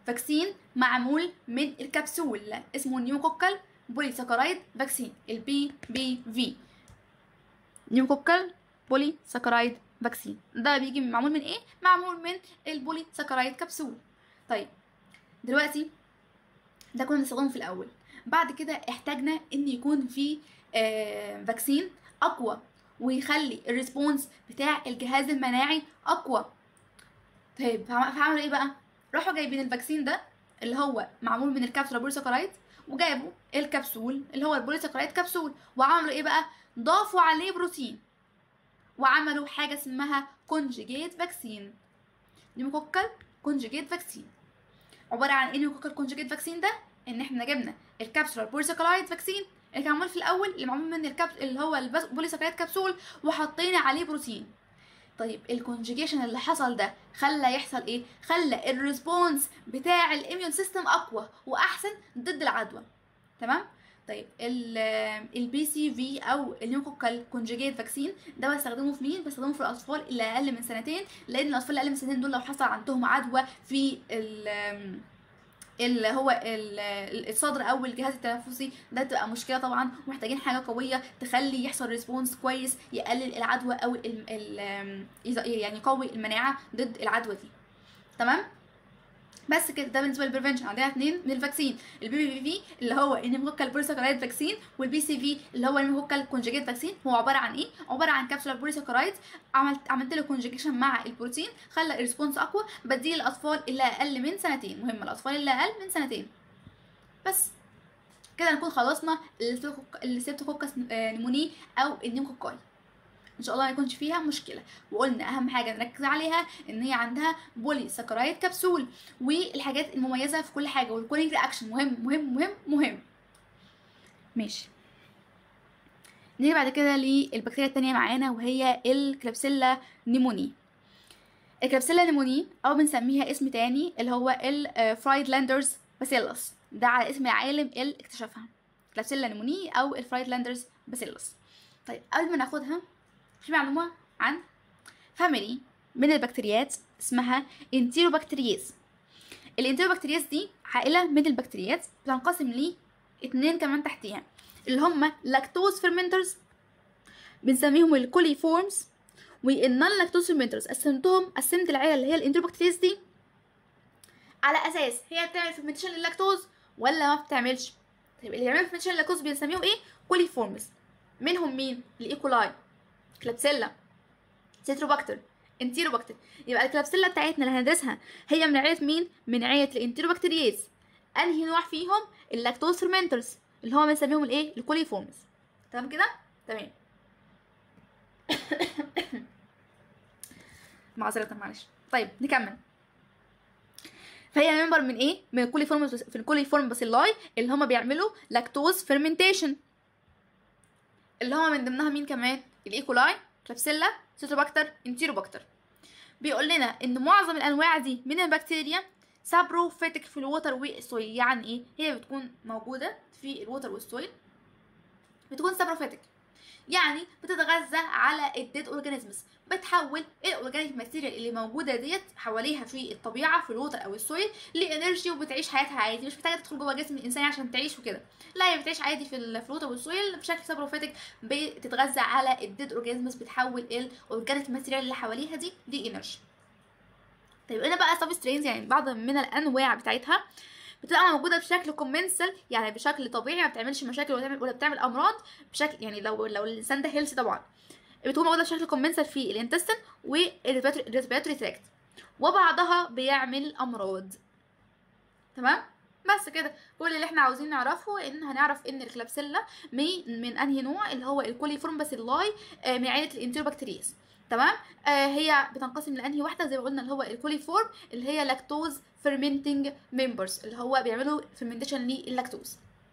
فاكسين معمول من الكبسول اسمه نيوكوكال بوليساكرايد فاكسين البي بي في نيوكوكال بولي ساكرايد فاكسين ده بيجي معمول من ايه معمول من البولي ساكرايد كبسول طيب دلوقتي ده كنا بنستخدمه في الاول بعد كده احتاجنا ان يكون في آه فاكسين اقوى ويخلي الريسبونس بتاع الجهاز المناعي اقوى طيب فعملوا ايه بقى راحوا جايبين الفاكسين ده اللي هو معمول من الكبسوله بوليساكرايد وجابوا الكبسول اللي هو البوليساكرايد كبسول وعملوا ايه بقى ضافوا عليه بروتين وعملوا حاجه اسمها كونجيجيت فاكسين نيوكوكال كونجيجيت فاكسين عباره عن ايه نيوكوكال كونجيجيت فاكسين ده ان احنا جبنا الكبسوله البوليساكرايد فاكسين اللي كان معمول في الاول اللي معمول من الكبس اللي هو البوليساكرايد كبسول وحطينا عليه بروتين طيب الكونجيجيشن اللي حصل ده خلى يحصل ايه خلى الريسبونس بتاع الاميون سيستم اقوى واحسن ضد العدوى تمام طيب البي سي في او النيوكوكال كونجيجيت فاكسين ده بستخدمه في مين بستخدمه في الاطفال اللي اقل من سنتين لان الاطفال اللي اقل من سنتين دول لو حصل عندهم عدوى في اللي هو الصدر او الجهاز التنفسي ده تبقى مشكله طبعا ومحتاجين حاجه قويه تخلي يحصل ريسبونس كويس يقلل العدوى او ال ال يعني يقوي المناعه ضد العدوى دي تمام بس كده ده بالنسبه للبريفنشن عندنا اثنين من الفاكسين البي بي في اللي هو النيموكوكال بوليساكرايد فاكسين والبي سي في اللي هو النيموكوكال كونجيجيت فاكسين هو عباره عن ايه عباره عن كبسوله بوليساكرايد عملت عملت له كونجيجيشن مع البروتين خلى الريسبونس اقوى بديه للاطفال اللي اقل من سنتين مهم الاطفال اللي اقل من سنتين بس كده نكون خلصنا السيبتوكوكس نيموني او النيموكوكاي ان شاء الله ما يكونش فيها مشكله وقلنا اهم حاجه نركز عليها ان هي عندها بولي سكرايد كبسول والحاجات المميزه في كل حاجه والكولينج رياكشن مهم مهم مهم مهم ماشي نيجي بعد كده للبكتيريا التانية معانا وهي الكلابسيلا نيموني الكلابسيلا نيموني او بنسميها اسم تاني اللي هو الفرايد لاندرز باسيلس ده على اسم العالم اللي اكتشفها كلابسيلا نيموني او الفرايد لاندرز باسيلس طيب قبل ما ناخدها في معلومة عن فاميلي من البكتيريات اسمها انتيروبكتيرياز الانتيروبكتيرياز دي عائلة من البكتيريات بتنقسم لي اتنين كمان تحتيها اللي هما لاكتوز فيرمنترز بنسميهم الكوليفورمز والنون لاكتوز فيرمنترز قسمتهم قسمت العيلة اللي هي الانتيروبكتيرياز دي على اساس هي بتعمل فيرمنتيشن للاكتوز ولا ما بتعملش طيب اللي بيعملوا فيرمنتيشن للاكتوز بنسميهم ايه كوليفورمز منهم مين الايكولاي كلابسيلا سيتروباكتر انتيروباكتر يبقى الكلابسيلا بتاعتنا اللي هندرسها هي من عيله مين من عيله الانتيروبكتيرياز انهي نوع فيهم اللاكتوز فيرمنترز اللي هو بنسميهم الايه الكوليفورمز تمام كده تمام معذرة معلش طيب نكمل فهي ممبر من ايه من الكوليفورم في الكوليفورم باسيلاي اللي هما بيعملوا لاكتوز فيرمنتيشن اللي هو من ضمنها مين كمان الايكولاي كلابسيلا سيتوباكتر انتيروباكتر بيقول لنا ان معظم الانواع دي من البكتيريا سابروفيتك في الوتر والسويل يعني ايه هي بتكون موجوده في الوتر والسويل بتكون سابروفيتك يعني بتتغذى على الديد اورجانيزمز بتحول الاورجانيك ماتيريال اللي موجوده ديت حواليها في الطبيعه في الوتر او السويل لانرجي وبتعيش حياتها عادي مش محتاجه تدخل جوه جسم الانسان عشان تعيش وكده لا هي بتعيش عادي في الوتر والسويل بشكل سابروفيتك بتتغذى على الديد اورجانيزمز بتحول الاورجانيك ماتيريال اللي حواليها دي دي انرجي طيب هنا بقى سب سترينز يعني بعض من الانواع بتاعتها بتبقى موجوده بشكل كومنسل يعني بشكل طبيعي ما بتعملش مشاكل ولا بتعمل ولا بتعمل امراض بشكل يعني لو لو الانسان ده هيلثي طبعا بتكون موجوده بشكل كومنسل في الانتستين والريسبيراتوري تراكت وبعضها بيعمل امراض تمام بس كده كل اللي احنا عاوزين نعرفه ان هنعرف ان الكلابسيلا من من انهي نوع اللي هو الكوليفورم باسيلاي من عائله الانتيروبكتيريز تمام آه هي بتنقسم لانهي واحده زي ما قلنا اللي هو الكوليفورم اللي هي لاكتوز فيرمنتنج ممبرز اللي هو بيعملوا فيرمنتيشن لللاكتوز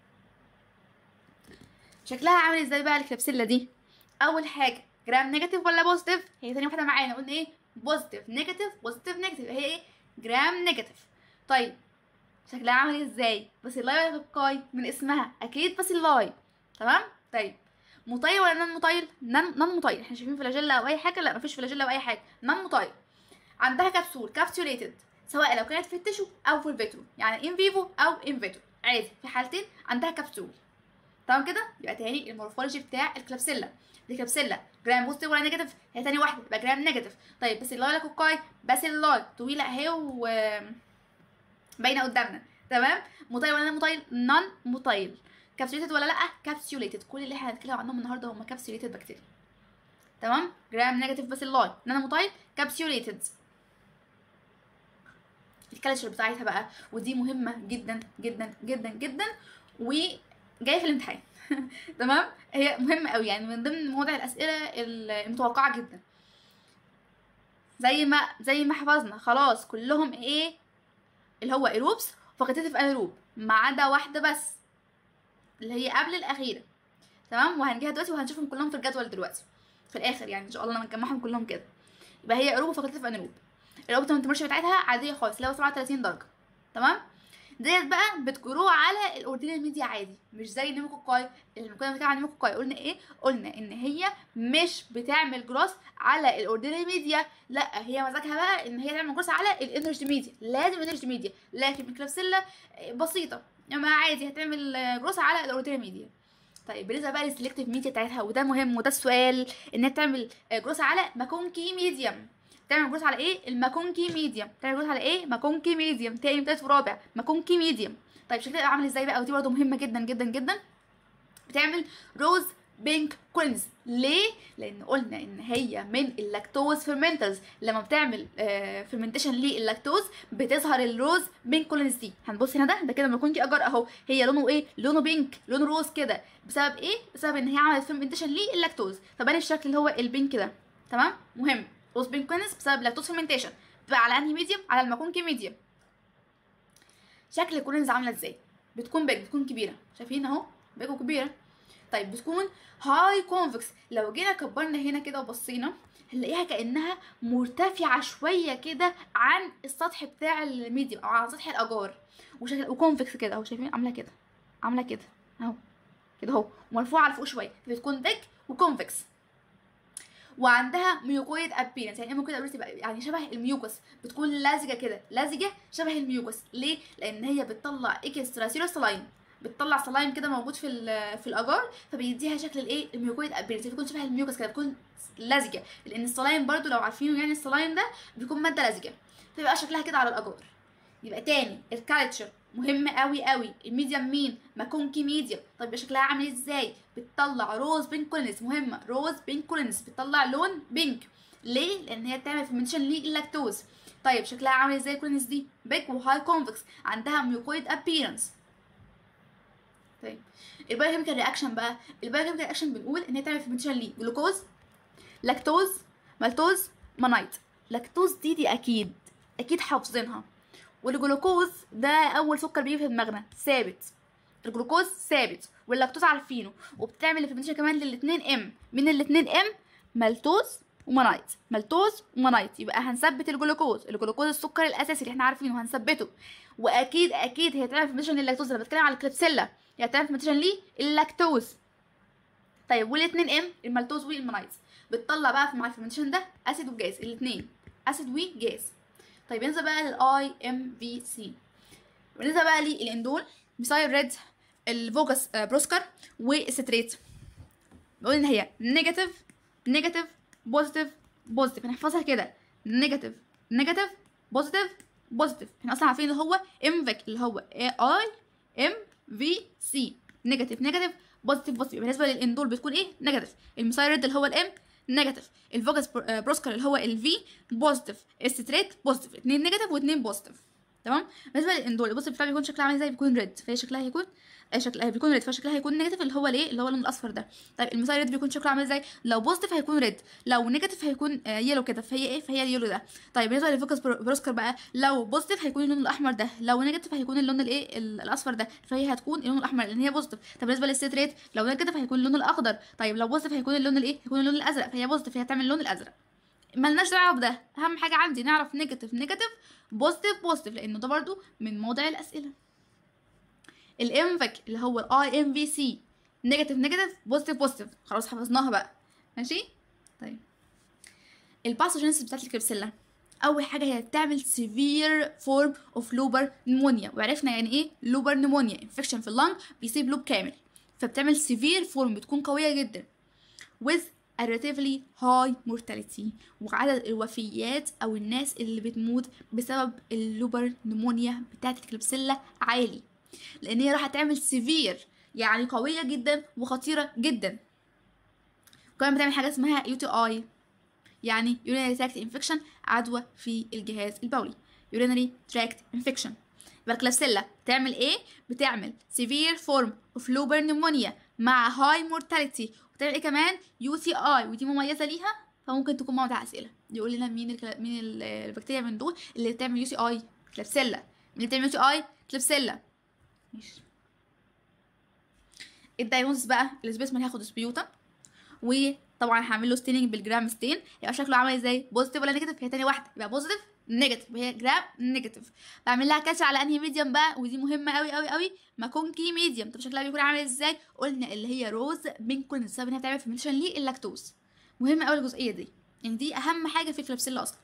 شكلها عامل ازاي بقى الكلابسيلا دي اول حاجه جرام نيجاتيف ولا بوزيتيف هي تاني واحده معانا قلنا ايه بوزيتيف نيجاتيف بوزيتيف نيجاتيف هي ايه جرام نيجاتيف طيب شكلها عامل ازاي باسيلاي ولا كوكاي من اسمها اكيد باسيلاي تمام طيب مطيل ولا نون مطيل نون نون مطيل احنا شايفين فلاجيلا او اي حاجه لا مفيش فلاجيلا او اي حاجه نون مطيل عندها كبسول كابسوليتد سواء لو كانت في التشو او في الفيترو يعني ان فيفو او ان فيترو عادي في حالتين عندها كبسول تمام كده يبقى تاني المورفولوجي بتاع الكلابسيلا دي كلابسيلا جرام بوزيتيف ولا نيجاتيف هي تاني واحده يبقى جرام نيجاتيف طيب بس اللاي كوكاي بس اللاي طويله اهي و باينه قدامنا تمام مطيل ولا مطيل نون مطيل كابسوليتد ولا لا كابسوليتد كل اللي احنا هنتكلم عنهم النهارده هم كابسوليتد بكتيريا تمام جرام نيجاتيف بس اللاي نانو مطيل كابسوليتد الكالتشر بتاعتها بقى ودي مهمه جدا جدا جدا جدا وجايه في الامتحان تمام هي مهمه قوي يعني من ضمن مواضع الاسئله المتوقعه جدا زي ما زي ما حفظنا خلاص كلهم ايه اللي هو ايروبس فاكولتيف انيروب ما عدا واحده بس اللي هي قبل الاخيره تمام وهنجيها دلوقتي وهنشوفهم كلهم في الجدول دلوقتي في الاخر يعني ان شاء الله لما نجمعهم كلهم كده يبقى هي ايروب وفاكولتيف انيروب الاوبتيمال تمبريتشر بتاعتها عاديه خالص اللي هو 37 درجه تمام ديت بقى بتجرو على الاوردينال ميديا عادي مش زي النيموكوكاي اللي كنا بنتكلم عن النيموكوكاي قلنا ايه قلنا ان هي مش بتعمل جروس على الاوردينال ميديا لا هي مزاجها بقى ان هي تعمل جروس على الانرجي ميديا لازم انرجي ميديا لكن الكلابسيلا بسيطه يعني عادي هتعمل جروس على الاوردينال ميديا طيب بالنسبه بقى للسلكتيف ميديا بتاعتها وده مهم وده السؤال ان هي تعمل جروس على ماكونكي ميديم تعمل جروس على ايه الماكونكي ميديم تعمل جروس على ايه ماكونكي ميديم تاني تالت ورابع ماكونكي ميديم طيب شكلها عامل ازاي بقى ودي برضه مهمه جدا جدا جدا بتعمل روز بينك كولنز ليه لان قلنا ان هي من اللاكتوز فيرمنترز لما بتعمل فيرمنتيشن لللاكتوز بتظهر الروز بينك كولنز دي هنبص هنا ده ده كده ماكونكي اجر اهو هي لونه ايه لونه بينك لونه روز كده بسبب ايه بسبب ان هي عملت فيرمنتيشن لللاكتوز فبان الشكل اللي هو البينك ده تمام مهم روز بينك كولنز بسبب لاكتوز فيرمنتيشن بتبقى على انهي ميديوم على الماكونكي ميديوم شكل الكولنز عامله ازاي بتكون بيج بتكون كبيره شايفين اهو بيج وكبيره طيب بتكون هاي كونفكس لو جينا كبرنا هنا كده وبصينا هنلاقيها كانها مرتفعه شويه كده عن السطح بتاع الميديوم او عن سطح الاجار وشكل وكونفكس كده اهو شايفين عامله كده عامله كده اهو كده اهو مرفوعه لفوق شويه بتكون بيج وكونفكس وعندها ميوكويد ابيرنس يعني ايه ميوكويد ابيرنس يعني شبه الميوكس بتكون لزجه كده لزجه شبه الميوكس ليه لان هي بتطلع اكسترا سيرو سلايم بتطلع سلايم كده موجود في في الاجار فبيديها شكل الايه الميوكويد ابيرنس بتكون شبه الميوكس كده بتكون لزجه لان السلايم برضو لو عارفينه يعني السلايم ده بيكون ماده لزجه فيبقى شكلها كده على الاجار يبقى تاني الكالتشر مهم قوي قوي الميديم مين ماكونكي ميديم طيب يبقى شكلها عامل ازاي بتطلع روز بينك كولينز مهمه روز بينك كولينز بتطلع لون بينك ليه لان هي بتعمل فيرمنتيشن للاكتوز طيب شكلها عامل ازاي الكولينز دي بيك وهاي كونفكس عندها ميوكويد ابيرنس طيب البايوكيميكال رياكشن بقى البايوكيميكال رياكشن بنقول ان هي تعمل فيرمنتيشن ليه جلوكوز لاكتوز مالتوز مانايت لاكتوز دي دي اكيد اكيد حافظينها والجلوكوز ده اول سكر بيجي في دماغنا ثابت الجلوكوز ثابت واللاكتوز عارفينه وبتعمل الفيرمنتيشن كمان للاثنين ام من الاثنين ام مالتوز ومانايت مالتوز ومانايت يبقى هنثبت الجلوكوز الجلوكوز السكر الاساسي اللي احنا عارفينه هنثبته واكيد اكيد هي تعمل فيرمنتيشن للاكتوز انا بتكلم على الكليبسيلا هي تعمل فيرمنتيشن للاكتوز طيب والاثنين ام المالتوز والمانايت بتطلع بقى مع الفيرمنتيشن ده اسيد وجاز الاثنين اسيد وجاز طيب بالنسبه بقى للاي ام في سي بالنسبه بقى للاندول ميثايل ريد الفوكس بروسكر والستريت بقول ان هي نيجاتيف نيجاتيف بوزيتيف بوزيتيف هنحفظها كده نيجاتيف نيجاتيف بوزيتيف بوزيتيف احنا اصلا عارفين اللي هو امفيك اللي هو اي ام في سي نيجاتيف نيجاتيف بوزيتيف بوزيتيف بالنسبه للاندول بتكون ايه نيجاتيف الميثايل ريد اللي هو الام نيجاتيف الفوكس بروسكر اللي هو الفي بوزيتيف الستريت بوزيتيف اتنين نيجاتيف واتنين بوزيتيف تمام بالنسبه للاندول البوزيتيف بتاعها بيكون شكلها عامل ازاي بيكون ريد فهي شكلها هيكون شكلها بيكون ريد فشكلها هيكون نيجاتيف اللي هو الايه اللي هو اللون الاصفر ده طيب المثال ريد بيكون شكله عامل ازاي لو بوزيتيف هيكون ريد لو نيجاتيف هيكون آه يلو كده فهي ايه فهي اليلو ده طيب بالنسبه للفوكس بروسكر بقى لو بوزيتيف هيكون اللون الاحمر ده لو نيجاتيف هيكون اللون الايه الاصفر ده فهي هتكون اللون الاحمر لان هي بوزيتيف طب بالنسبه للستريت ريت لو نيجاتيف هيكون اللون الاخضر طيب لو بوزيتيف هيكون اللون الايه هيكون اللون الازرق فهي بوزيتيف فهي هتعمل اللون الازرق ملناش دعوه بده اهم حاجه عندي نعرف نيجاتيف نيجاتيف بوزيتيف بوزيتيف لانه ده برضو من موضع الاسئله الانفك اللي هو الاي ام في سي نيجاتيف نيجاتيف بوزيتيف بوزيتيف خلاص حفظناها بقى ماشي طيب الباثوجينيسيس بتاعت الكريبسيلا اول حاجه هي تعمل severe form of lobar pneumonia وعرفنا يعني ايه lobar pneumonia infection في اللنج بيسيب لوب كامل فبتعمل severe form بتكون قويه جدا with a relatively high mortality وعدد الوفيات او الناس اللي بتموت بسبب اللوبر نمونيا بتاعت الكليبسيلا عالي لان هي راح تعمل سيفير يعني قويه جدا وخطيره جدا كمان بتعمل حاجه اسمها يو تي اي يعني urinary tract infection عدوى في الجهاز البولي urinary tract infection يبقى الكلابسيلا بتعمل ايه بتعمل severe form of lobar pneumonia مع high mortality وبتعمل ايه كمان يو تي اي ودي مميزه ليها فممكن تكون موضع اسئله يقول لنا مين الكلا... مين ال- البكتيريا من دول اللي بتعمل يو تي اي كلابسيلا مين اللي بتعمل يو تي اي كلابسيلا ماشي الدايجنوستس بقى السبيسمن هياخد سبيوتا وطبعا هعمل له ستيننج بالجرام ستين يبقى شكله عامل ازاي بوزيتيف ولا نيجاتيف هي تاني واحده يبقى بوزيتيف نيجاتيف وهي جرام نيجاتيف بعمل لها كاتش على انهي ميديوم بقى ودي مهمه قوي قوي قوي ماكونكي ميديوم طب شكلها بيكون عامل ازاي قلنا اللي هي روز بينكون السبب انها بتعمل فيرمنتيشن لللاكتوز مهمه قوي الجزئيه دي يعني دي اهم حاجه في الكلابسيلا اصلا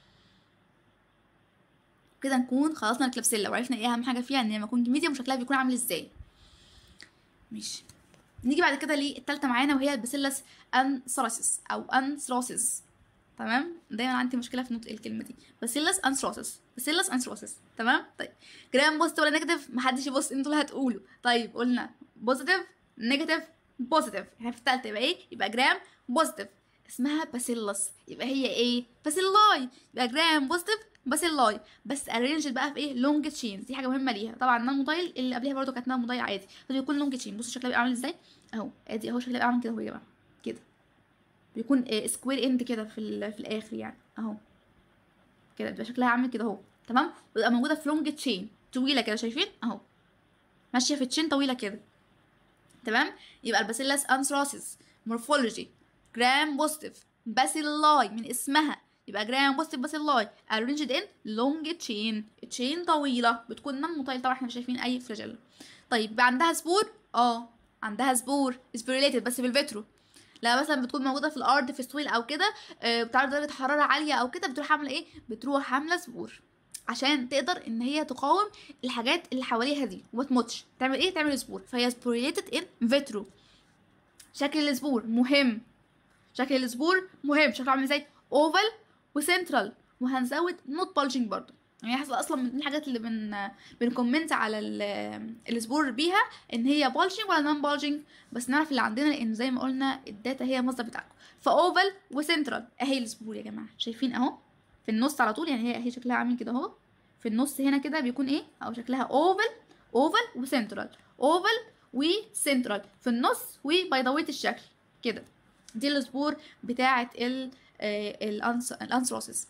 كده نكون خلصنا الكلابسيلا وعرفنا ايه اهم حاجه فيها ان هي ماكونكي ميديوم وشكلها بيكون عامل ازاي ماشي نيجي بعد كده للتالتة معانا وهي الباسيلس انثراسيس او انثراسيس تمام دايما عندي مشكله في نطق الكلمه دي باسيلس انثراسيس باسيلس انثراسيس تمام طيب جرام بوزيتيف ولا نيجاتيف محدش يبص انتوا اللي هتقولوا طيب قلنا بوزيتيف نيجاتيف بوزيتيف احنا في التالتة يبقى ايه يبقى جرام بوزيتيف اسمها باسيلس يبقى هي ايه باسيلاي يبقى جرام بوزيتيف باسيلاي بس ارينج بقى في ايه لونج تشينز دي حاجه مهمه ليها طبعا نان موتايل اللي قبلها برضو كانت نان موتايل عادي فبيكون لونج تشين بصوا شكلها بيبقى عامل ازاي اهو ادي اهو شكلها بيبقى عامل كده اهو يا جماعه كده بيكون سكوير اند كده في ال- في الاخر يعني اهو كده بيبقى شكلها عامل كده اهو تمام وتبقى موجوده في لونج تشين طويله كده شايفين اهو ماشيه في تشين طويله كده تمام يبقى الباسيلاس انثراسيس مورفولوجي جرام بوزيتيف باسيلاي من اسمها يبقى جرام بوزيتيف باسيلاي arranged in long chain تشين طويله بتكون نون موتايل طبعا احنا مش شايفين اي فلاجيلا طيب يبقى عندها سبور اه عندها سبور سبوريليتد بس في الفيترو لا مثلا بتكون موجوده في الارض في سويل او كده آه، بتعرض درجه حراره عاليه او كده بتروح عامله ايه بتروح عامله سبور عشان تقدر ان هي تقاوم الحاجات اللي حواليها دي وما تموتش تعمل ايه تعمل سبور فهي سبوريليتد ان فيترو شكل السبور مهم شكل السبور مهم شكله عامل ازاي اوفال وسنترال وهنزود نوت بالجنج برضو يعني حصل اصلا من الحاجات اللي بن بنكومنت على ال- السبور بيها ان هي بالجنج ولا نون بالجنج بس نعرف اللي عندنا لان زي ما قلنا الداتا هي المصدر بتاعكم فاوفال وسنترال اهي السبور يا جماعه شايفين اهو في النص على طول يعني هي هي شكلها عامل كده اهو في النص هنا كده بيكون ايه او شكلها اوفال اوفال وسنترال اوفال وسنترال في النص وبيضاويه الشكل كده دي السبور بتاعه ال الانثروسيس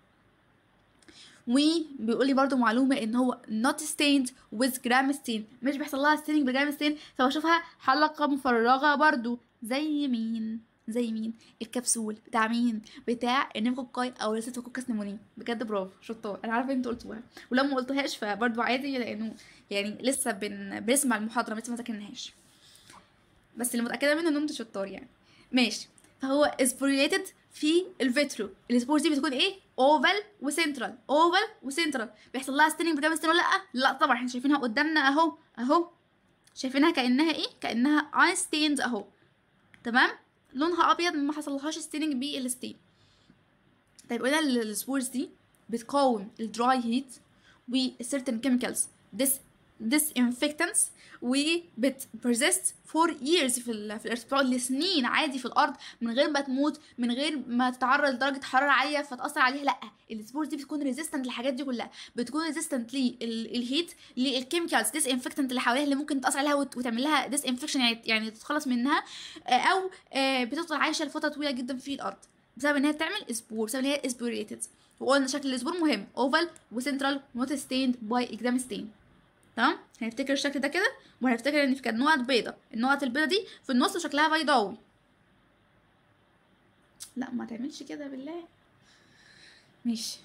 وبيقول لي برضو معلومه ان هو not stained with gram stain مش بيحصل لها staining بجرام ستين فبشوفها حلقه مفرغه برضو زي مين زي مين الكبسول بتاع مين بتاع النيمكوكاي او الستوكوكاس نيموني بجد برافو شطار انا عارفه انتوا قلتوها ولو ما قلتوهاش فبرضو عادي لانه يعني لسه بن... بنسمع المحاضره لسه ما ذاكرناهاش بس اللي متاكده منه ان انتوا شطار يعني ماشي فهو سبوريليتد في الفيترو السبورز دي بتكون ايه اوفال وسنترال اوفال وسنترال بيحصل لها ستيننج بجام ستين ولا لا لا طبعا احنا شايفينها قدامنا اهو اهو شايفينها كانها ايه كانها اي ستينز اهو تمام لونها ابيض ما حصلهاش ستيننج بالستين طيب قلنا ال- السبورز دي بتقاوم الدراي هيت و certain chemicals this disinfectants وبت persist for years في ال في الارث بتقعد لسنين عادي في الارض من غير ما تموت من غير ما تتعرض لدرجه حراره عاليه فتاثر عليها لا السبورز دي بتكون ريزيستنت للحاجات دي كلها بتكون ريزيستنت للهيت للكيميكالز ديس انفكتنت اللي حواليها اللي ممكن تاثر عليها وت- وتعمل لها ديس انفكشن يعني يعني تتخلص منها آه، او آه، بتفضل عايشه لفتره طويله جدا في الارض بسبب ان هي بتعمل سبور بسبب ان هي سبوريتد وقلنا شكل السبور مهم اوفال وسنترال نوت ستيند باي اكزام ستين تمام هنفتكر الشكل ده كده وهنفتكر ان في كانت نقط بيضة النقط البيضة دي في النص شكلها بيضاوي لا ما تعملش كده بالله ماشي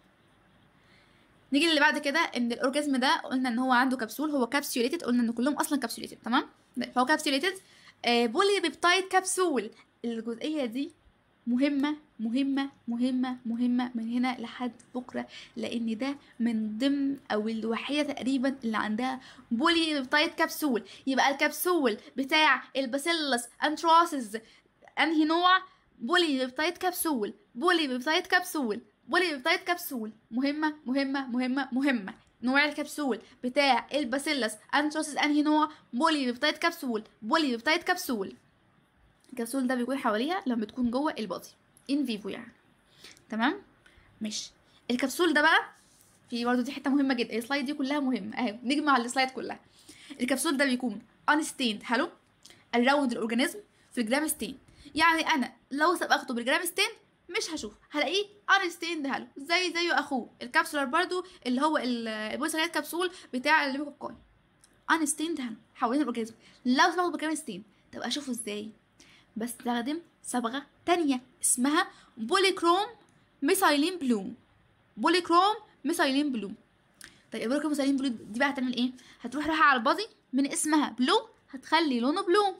نيجي اللي بعد كده ان الاورجازم ده قلنا ان هو عنده كبسول هو كابسوليتد قلنا ان كلهم اصلا كابسوليتد تمام فهو كابسوليتد آه بولي بيبتايد كبسول الجزئيه دي مهمة مهمة مهمة مهمة من هنا لحد بكرة لأن ده من ضمن أو الوحيدة تقريبا اللي عندها بولي بيبتايد كبسول يبقى الكبسول بتاع الباسيلس انتروسز انهي نوع بولي بيبتايد كبسول بولي بيبتايد كبسول بولي بيبتايد كبسول مهمة مهمة مهمة مهمة نوع الكبسول بتاع الباسيلس انتروسز انهي نوع بولي بيبتايد كبسول بولي بيبتايد كبسول الكبسول ده بيكون حواليها لما بتكون جوه البادي ان فيفو يعني تمام ماشي الكبسول ده بقى في برضه دي حته مهمه جدا السلايد دي كلها مهمه اهي نجمع السلايد كلها الكبسول ده بيكون unstained هلو around الاورجانيزم في الجرام ستين يعني انا لو سبقته بالجرام ستين مش هشوف هلاقيه unstained هلو زي زيه اخوه الكبسولر برضو اللي هو البوليساكرايد كبسول بتاع الليموكوكاي unstained هلو حوالين الاورجانيزم لو سبقته بالجرام ستين طب اشوفه ازاي بستخدم صبغة تانية اسمها بوليكروم ميثايلين بلو بوليكروم ميثايلين بلو طيب البوليكروم ميثايلين بلو دي بقى هتعمل ايه هتروح رايحة على البادي من اسمها بلو هتخلي لونه بلو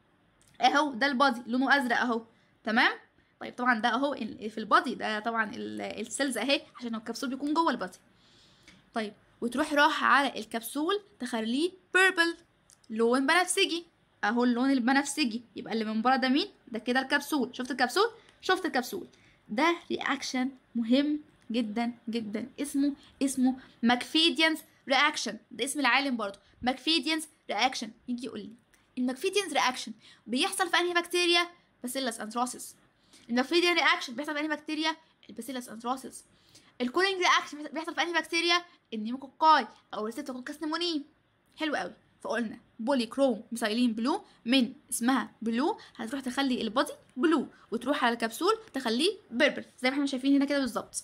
اهو ده البادي لونه ازرق اهو تمام طيب طبعا ده اهو ال- في البادي ده طبعا ال- السيلز اهي عشان الكبسول بيكون جوه البادي طيب وتروح رايحة على الكبسول تخليه بيربل لون بنفسجي اهو اللون البنفسجي يبقى اللي من بره ده مين ده كده الكبسول شفت الكبسول شفت الكبسول ده رياكشن مهم جدا جدا اسمه اسمه ماكفيديانز رياكشن ده اسم العالم برضه ماكفيديانز رياكشن يجي يقول لي الماكفيديانز رياكشن بيحصل في انهي بكتيريا باسيلس انثراسيس الماكفيديان رياكشن بيحصل في انهي بكتيريا الباسيلس انثراسيس الكولينج رياكشن بيحصل في انهي بكتيريا النيموكوكاي او الستوكوكاس نيموني حلو قوي فقلنا بولي كروم ميثايلين بلو من اسمها بلو هتروح تخلي البادي بلو وتروح على الكبسول تخليه بيربل زي ما احنا شايفين هنا كده بالظبط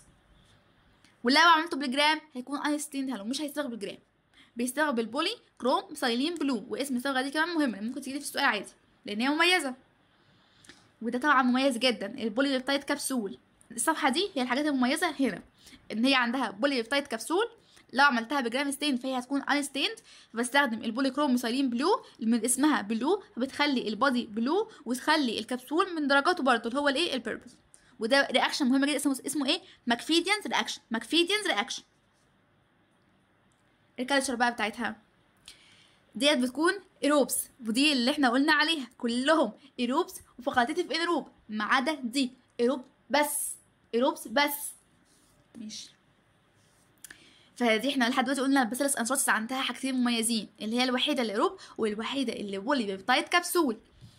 ولو عملته بالجرام هيكون ايستين هلو مش هيستغرب بالجرام بيستغرب بالبولي كروم ميثايلين بلو واسم الصبغه دي كمان مهمه ممكن تيجي في السؤال عادي لان هي مميزه وده طبعا مميز جدا البولي بيبتايد كبسول الصفحه دي هي الحاجات المميزه هنا ان هي عندها بولي بيبتايد كبسول لو عملتها بجرام ستين فهي هتكون انستيند بستخدم البوليكروم ميثايلين بلو من اسمها بلو فبتخلي البادي بلو وتخلي الكبسول من درجاته برضه اللي هو الايه البيربل وده رياكشن مهم جدا اسمه اسمه ايه ماكفيديانز رياكشن ماكفيديانز رياكشن الكالتشر بقى بتاعتها ديت بتكون ايروبس ودي اللي احنا قلنا عليها كلهم ايروبس وفاكولتيف انيروب ما عدا دي ايروب بس ايروبس بس ماشي فدي احنا لحد دلوقتي قلنا الباسيلس انثراتس عندها حاجتين مميزين اللي هي الوحيده اللي روب والوحيده اللي بولي بيبتايد كبسول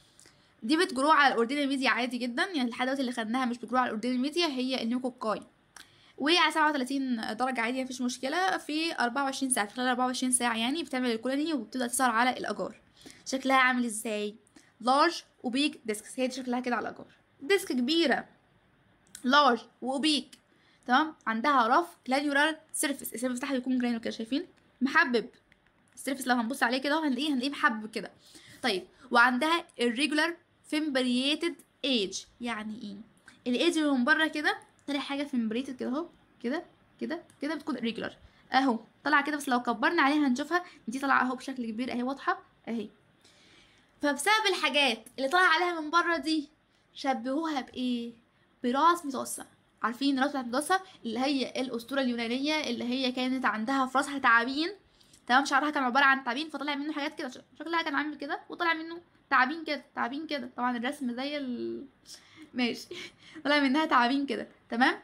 دي بتجرو على الاوردينال ميديا عادي جدا يعني لحد دلوقتي اللي خدناها مش بتجرو على الاوردينال ميديا هي النيوكوكاي وعلى 37 درجة عادي مفيش مشكلة في 24 ساعة في خلال 24 ساعة يعني بتعمل الكولوني وبتبدأ تظهر على الأجار شكلها عامل ازاي لارج وبيج ديسكس هي دي شكلها كده على الأجار ديسك كبيرة لارج وأوبيك تمام عندها رف جلانيولار سيرفيس السيرفيس بتاعها بيكون جلانيولار كده شايفين محبب السيرفيس لو هنبص عليه كده هنلاقيه هنلاقيه محبب كده طيب وعندها irregular fimbriated age يعني ايه الايدج اللي من بره كده طالع حاجه فيمبريتد كده اهو كده كده كده بتكون irregular اهو طالعه كده بس لو كبرنا عليها هنشوفها دي طالعه اهو بشكل كبير اهي واضحه اهي فبسبب الحاجات اللي طالعه عليها من بره دي شبهوها بايه براس متوسع عارفين راس بتاعت ميدوسا اللي هي الاسطوره اليونانيه اللي هي كانت عندها في راسها تعابين تمام شعرها كان عباره عن تعابين فطلع منه حاجات كده شكلها كان عامل كده وطلع منه تعابين كده تعابين كده طبعا الرسم زي ال ماشي طلع منها تعابين كده تمام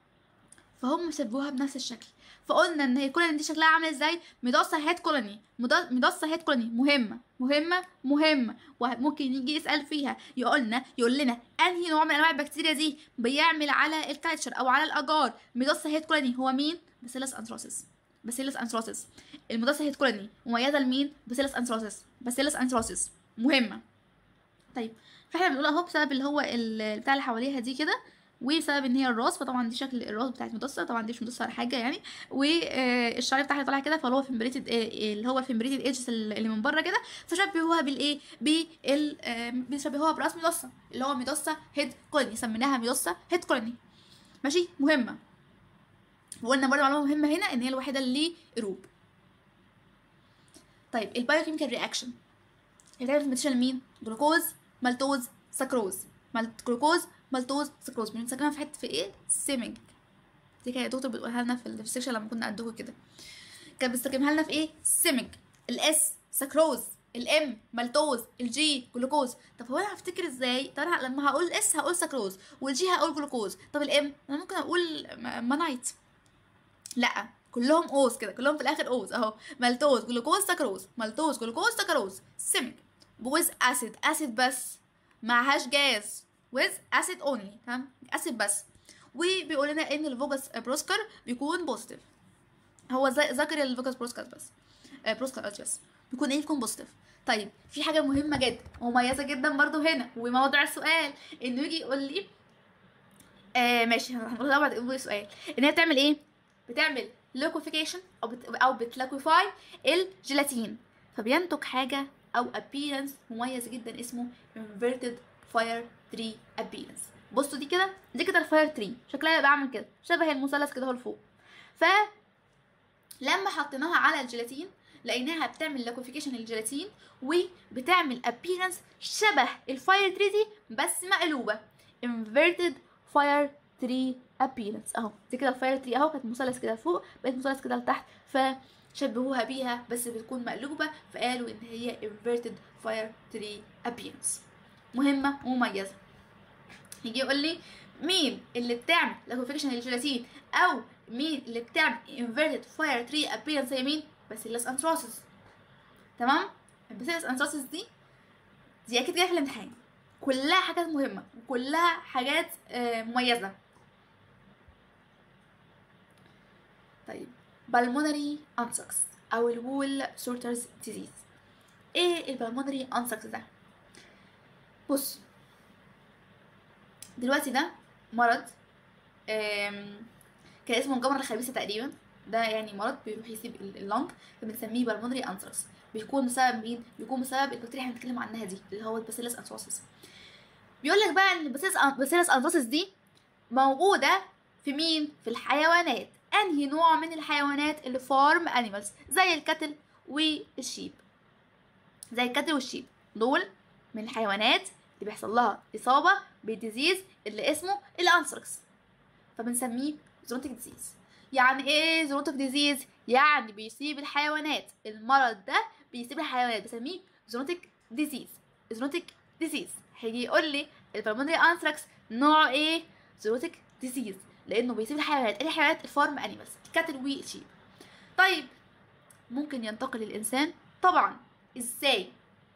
فهم شبهوها بنفس الشكل فقلنا ان هي الكولوني دي شكلها عامل ازاي ميدوسا هيد كولوني ميدوسا هيد كولوني مهمه مهمه مهمه وممكن يجي يسال فيها يقولنا يقول لنا انهي نوع من انواع البكتيريا دي بيعمل على الكالتشر او على الاجار ميدوسا هيد كولوني هو مين باسيلس انثراسيس باسيلس انثراسيس الميدوسا هيد كولوني مميزه لمين باسيلس انثراسيس باسيلس انثراسيس مهمه طيب فاحنا بنقول اهو بسبب اللي هو البتاع اللي حواليها دي كده وبسبب ان هي الراس فطبعا دي شكل الراس بتاعت مدصه طبعا دي مش مدصه ولا حاجه يعني والشعر بتاعها طالع كده فاللي هو فيمبريتد اللي هو فيمبريتد ايدجز اللي من بره كده فشبهوها بالايه بال بيشبهوها براس مدصه اللي هو مدصه هيد كولوني سميناها مدصه هيد كولوني ماشي مهمه وقلنا برضه معلومه مهمه هنا ان هي الوحيده اللي روب طيب البايوكيميكال رياكشن بتعمل فيرمنتيشن لمين جلوكوز مالتوز سكروز مالت جلوكوز مالتوز سكروز بنسميها في حته في ايه سيمنج دي كانت الدكتور بتقولها لنا في السكشن لما كنا قدكم كده كانت بتستخدمها لنا في ايه سيمنج الاس سكروز الام مالتوز الجي جلوكوز طب هو انا هفتكر ازاي طب انا لما هقول الاس هقول سكروز والجي هقول جلوكوز طب الام انا ممكن اقول م- مانايت لا كلهم اوز كده كلهم في الاخر اوز اهو مالتوز جلوكوز سكروز مالتوز جلوكوز سكروز سيميك بويز اسيد اسيد بس معهاش جاز ويز اسيد اونلي تمام اسيد بس وبيقول لنا ان الفوجاس بروسكر بيكون بوزيتيف هو زي- ذكر الفوجاس بروسكر بس آه، بروسكر قصدي بس بيكون ايه بيكون بوزيتيف طيب في حاجه مهمه جدا ومميزه جدا برضو هنا وموضوع السؤال انه يجي يقول لي آه ماشي هنقولها بعد نقول السؤال ان هي بتعمل ايه بتعمل ليكوفيكيشن او بت او بتلاكوفاي الجيلاتين فبينتج حاجه او appearance مميز جدا اسمه inverted fire tree appearance بصوا دي كده دي كده الفاير تري شكلها يبقى عامل كده شبه المثلث كده هو لفوق ف لما حطيناها على الجيلاتين لقيناها بتعمل لاكوفيكيشن للجيلاتين وبتعمل appearance شبه الفاير تري دي بس مقلوبه inverted fire tree appearance اهو دي كده الفاير تري اهو كانت مثلث كده لفوق بقت مثلث كده لتحت فشبهوها بيها بس بتكون مقلوبه فقالوا ان هي inverted fire tree appearance مهمه ومميزه يجي يقول لي مين اللي بتعمل لاكوفيكشن للجيلاتين او مين اللي بتعمل inverted fire tree appearance هي مين باسيلس انثراسيس تمام الباسيلس انثراسيس دي دي اكيد جايه في الامتحان كلها حاجات مهمه وكلها حاجات آه، مميزه طيب بالمونري انسكس او الوول سورترز ديزيز ايه البالمونري انسكس ده بص دلوقتي ده مرض آم، كان اسمه الجمرة الخبيثة تقريبا ده يعني مرض بيروح يسيب ال- اللنج فبنسميه بالمونري انثراكس بيكون بسبب مين؟ بيكون بسبب البكتيريا اللي هنتكلم عنها دي اللي هو الباسيلس انثراسيس بيقول لك بقى ان الباسيلس الباسيلس انثراسيس دي موجودة في مين؟ في الحيوانات انهي نوع من الحيوانات اللي فارم انيمالز زي الكتل والشيب زي الكتل والشيب دول من الحيوانات اللي بيحصل لها اصابه بديزيز اللي اسمه الانثراكس فبنسميه زونوتيك ديزيز يعني ايه زونوتيك ديزيز يعني بيصيب الحيوانات المرض ده بيصيب الحيوانات بسميه زونوتيك ديزيز زونوتيك ديزيز هيجي يقول لي البلمونري انثراكس نوع ايه زونوتيك ديزيز لانه بيصيب الحيوانات ايه الحيوانات الفارم انيمالز الكاتل والشيب طيب ممكن ينتقل للانسان طبعا ازاي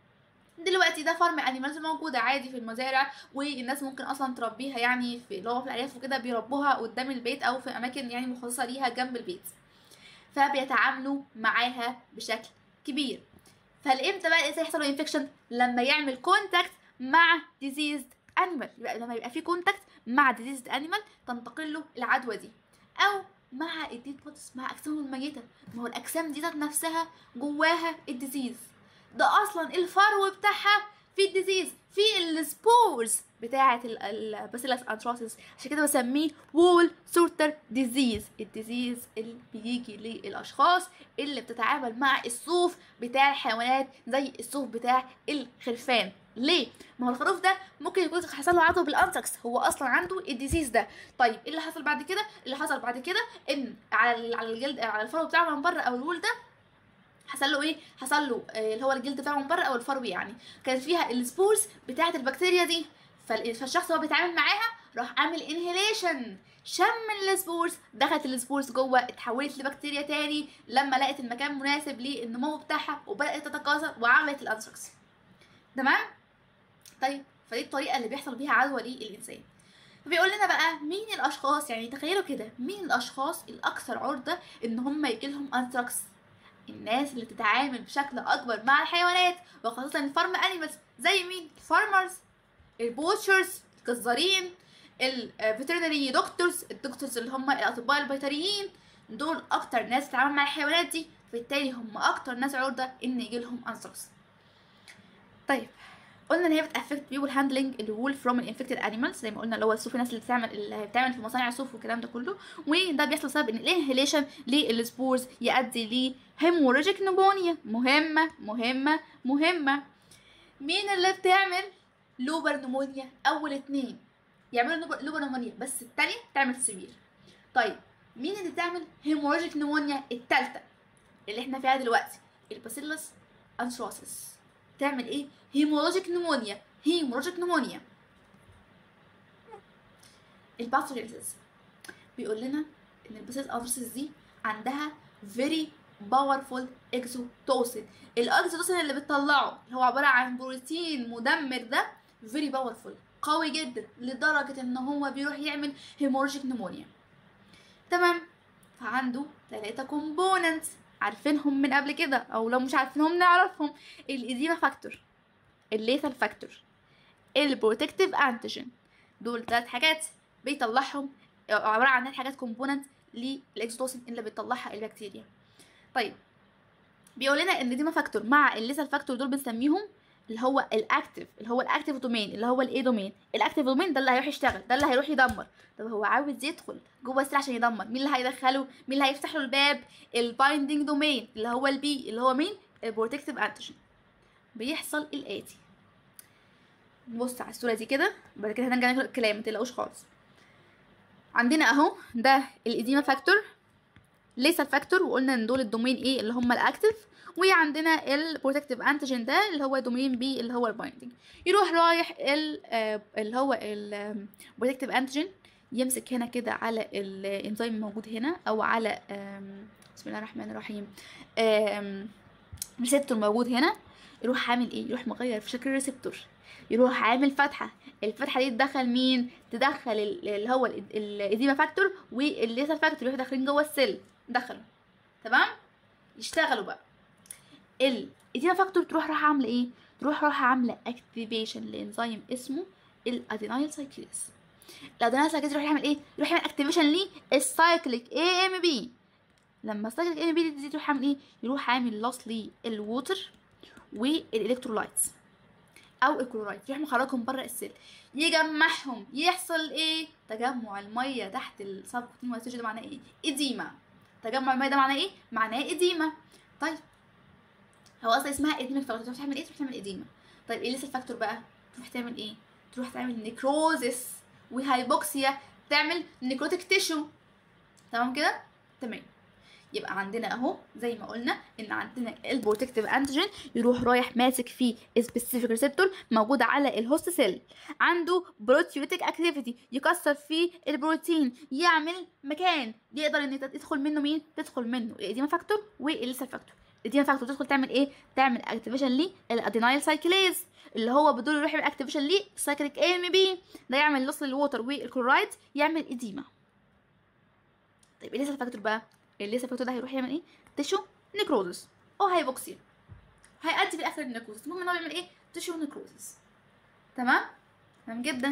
دلوقتي ده فارم انيمالز موجوده عادي في المزارع والناس ممكن اصلا تربيها يعني في اللي هو في الارياف وكده بيربوها قدام البيت او في اماكن يعني مخصصه ليها جنب البيت فبيتعاملوا معاها بشكل كبير فالامتى بقى الانسان يحصل له انفكشن لما يعمل كونتاكت مع ديزيزد انيمال لما يبقى في كونتاكت مع ديزيزد انيمال تنتقل له العدوى دي او مع الديد بودز مع اجسامهم الميته ما هو الاجسام دي ذات نفسها جواها الديزيز ده اصلا الفرو بتاعها في الديزيز في السبورز بتاعه الباسيلس انثراسيس عشان كده بسميه وول سورتر ديزيز الديزيز اللي بيجي للاشخاص اللي بتتعامل مع الصوف بتاع الحيوانات زي الصوف بتاع الخرفان ليه ما هو الخروف ده ممكن يكون حصل له عدوى بالانثراكس هو اصلا عنده الديزيز ده طيب ايه اللي حصل بعد كده اللي حصل بعد كده ان على على الجلد على الفرو بتاعه من بره او الوول ده حصل له ايه حصل له آه، اللي هو الجلد بتاعه من بره او الفرو يعني كان فيها السبورز بتاعه البكتيريا دي فال- فالشخص وهو بيتعامل معاها راح عامل انهيليشن شم السبورز دخلت السبورز جوه اتحولت لبكتيريا تاني لما لقت المكان مناسب للنمو بتاعها وبدات تتكاثر وعملت الانثراكس تمام طيب فدي الطريقه اللي بيحصل بيها عدوى للانسان فبيقول لنا بقى مين الاشخاص يعني تخيلوا كده مين الاشخاص الاكثر عرضه ان هم يجيلهم انثراكس الناس اللي بتتعامل بشكل اكبر مع الحيوانات وخاصه الفارم انيمالز زي مين الفارمرز البوتشرز الجزارين الفيترينري دكتورز الدكتورز اللي هم الاطباء البيطريين دول اكتر ناس بتتعامل مع الحيوانات دي بالتالي هم اكتر ناس عرضه ان يجيلهم انثراكس طيب قلنا ان هي بتافكت بيبول هاندلنج الوول فروم الانفكتد انيمالز زي ما قلنا اللي هو الصوف الناس اللي بتعمل اللي بتعمل في مصانع الصوف والكلام ده كله وده بيحصل بسبب ان الانهيليشن للسبورز يؤدي لهيموراجيك نمونيا مهمه مهمه مهمه مين اللي بتعمل لوبر نمونيا اول اتنين يعملوا لوبر نمونيا بس التانية تعمل سيفير طيب مين اللي تعمل هيموراجيك نمونيا التالتة اللي احنا فيها دلوقتي الباسيلس انثراسيس تعمل ايه هيموراجيك نمونيا هيموراجيك نمونيا الباثوجينيسيس بيقول لنا ان الباسيلس انثراسيس دي عندها very powerful exotoxin الاكسوتوسين اللي بتطلعه اللي هو عباره عن بروتين مدمر ده very powerful قوي جدا لدرجه ان هو بيروح يعمل هيموراجيك نمونيا تمام فعنده ثلاثة كومبوننت عارفينهم من قبل كده او لو مش عارفينهم نعرفهم الايديما فاكتور الليثال فاكتور البروتكتيف انتيجين دول ثلاث حاجات بيطلعهم عباره عن ثلاث حاجات كومبوننت للاكسوتوسين اللي بتطلعها البكتيريا طيب بيقول لنا ان ديما فاكتور مع الليثال فاكتور دول بنسميهم اللي هو الاكتف اللي هو الاكتف دومين اللي هو الايه دومين الاكتف دومين ده اللي هيروح يشتغل ده اللي هيروح يدمر طب هو عاوز يدخل جوه السيل عشان يدمر مين اللي هيدخله مين اللي هيفتح له الباب البايندينج دومين اللي هو البي اللي هو مين البروتكتيف انتيجين بيحصل الاتي نبص على الصوره دي كده بعد كده هنرجع نقرا الكلام ما تقلقوش خالص عندنا اهو ده الايديما فاكتور ليس الفاكتور وقلنا ان دول الدومين ايه اللي هم الاكتف وعندنا البروتكتيف انتيجين ده اللي هو دومين بي اللي هو البايندينج يروح رايح ال اللي هو البروتكتيف انتيجين يمسك هنا كده على الانزيم الموجود هنا او على بسم الله الرحمن الرحيم ريسبتور موجود هنا يروح عامل ايه يروح مغير في شكل الريسبتور يروح عامل فتحه الفتحه دي تدخل مين تدخل اللي هو الاديما فاكتور والليثال فاكتور يروحوا داخلين جوه السيل دخلوا تمام يشتغلوا بقى الادينا فاكتور تروح راح عامله ايه تروح راح عامله اكتيفيشن لانزيم اسمه الادينايل سايكليز الادينايل سايكليز يروح يعمل ايه يروح يعمل اكتيفيشن ليه السايكليك اي ام بي لما السايكليك اي ام بي دي تروح عامل ايه يروح عامل لوس للووتر والالكترولايتس او الكلورايد يروح مخرجهم بره السيل يجمعهم يحصل ايه تجمع الميه تحت السبكوتين والسيج ده معناه ايه اديما تجمع الميه ده معناه ايه معناه اديما طيب هو اصلا اسمها اديميك فاكتور تروح تعمل ايه تروح تعمل اديما طيب ايه لسه الفاكتور بقى تروح تعمل ايه تروح تعمل نيكروزس وهايبوكسيا تعمل نيكروتيك تيشو تمام كده تمام يبقى عندنا اهو زي ما قلنا ان عندنا البروتكتيف انتيجين يروح رايح ماسك فيه سبيسيفيك ريسبتور موجود على الهوست سيل عنده بروتيوتيك اكتيفيتي يكسر فيه البروتين يعمل مكان يقدر ان تدخل منه مين تدخل منه الاديما فاكتور والليسا فاكتور الاديما فاكتور تدخل تعمل ايه تعمل اكتيفيشن للادينايل سايكليز اللي هو بدور يروح يعمل اكتيفيشن ليه سايكليك اي ام بي ده يعمل لوس للووتر والكلورايد يعمل اديما طيب الليسا فاكتور بقى الليسا فاكتور ده هيروح يعمل ايه تيشو نيكروزس او هايبوكسيا هيأدي في الاخر النيكروزس المهم ان هو بيعمل ايه تيشو نيكروزس تمام تمام جدا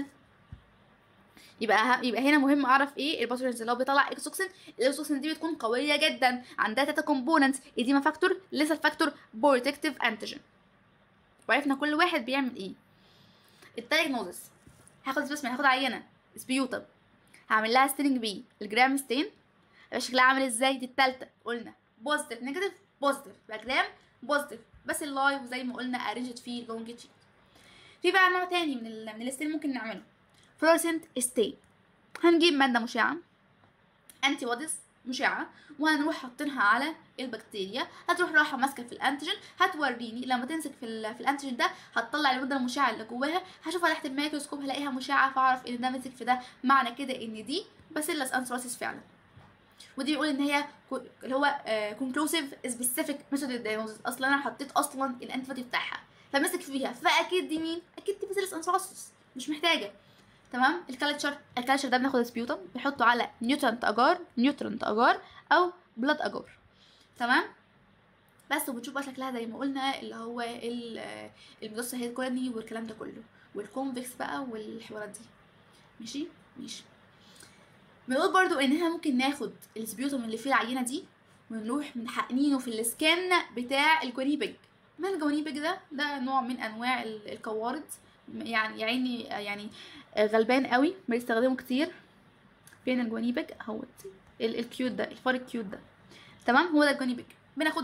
يبقى يبقى هنا مهم اعرف ايه الباثوجينز اللي هو بيطلع اكسوكسين الاكسوكسين دي بتكون قويه جدا عندها تلاته كومبوننتس ايديما فاكتور ليسال فاكتور بروتكتيف انتيجين وعرفنا كل واحد بيعمل ايه الدايجنوزس هاخد سبيسمن هاخد عينه سبيوتم هعمل لها ستيننج بي الجرام ستين يبقى شكلها عامل ازاي دي التالتة قلنا بوزيتيف نيجاتيف بوزيتيف يبقى جرام بوزيتيف بس اللايف زي ما قلنا ارينجد فيه لونج تشيت في بقى نوع تاني من ال من الستين ممكن نعمله فلورسنت ستين هنجيب مادة مشعة انتي بوديز مشعة وهنروح حاطينها على البكتيريا هتروح رايحة ماسكة في الانتيجين هتوريني لما تمسك في, ال في الانتيجين ده هتطلع المادة المشعة اللي جواها هشوفها تحت الميكروسكوب هلاقيها مشعة فاعرف ان ده مسك في ده معنى كده ان دي باسيلس انثراسيس فعلا ودي بيقول ان هي اللي هو كونكلوسيف سبيسيفيك ميثود دايجنوستس اصلا انا حطيت اصلا الانتيبودي بتاعها فمسك فيها فاكيد دي مين اكيد دي باسيلس انثراسيس مش محتاجه تمام الكالتشر الكالتشر ده بناخد سبيوتم نحطه على نيوترنت اجار نيوترنت اجار او بلاد اجار تمام بس وبنشوف بقى شكلها زي ما قلنا اللي هو المدوس هيد كولوني والكلام ده كله والكونفكس بقى والحوارات دي ماشي ماشي بنقول برضو ان احنا ممكن ناخد السبيوتم اللي فيه العينه دي ونروح منحقنينه في السكان بتاع الجوانيبج ما الجوانيبج ده ده نوع من انواع القوارض يعني يا عيني يعني غلبان قوي بيستخدمه كتير فين الجوانيبج اهوت الكيوت ده الفار الكيوت ده تمام هو ده الجوانيبج بناخدها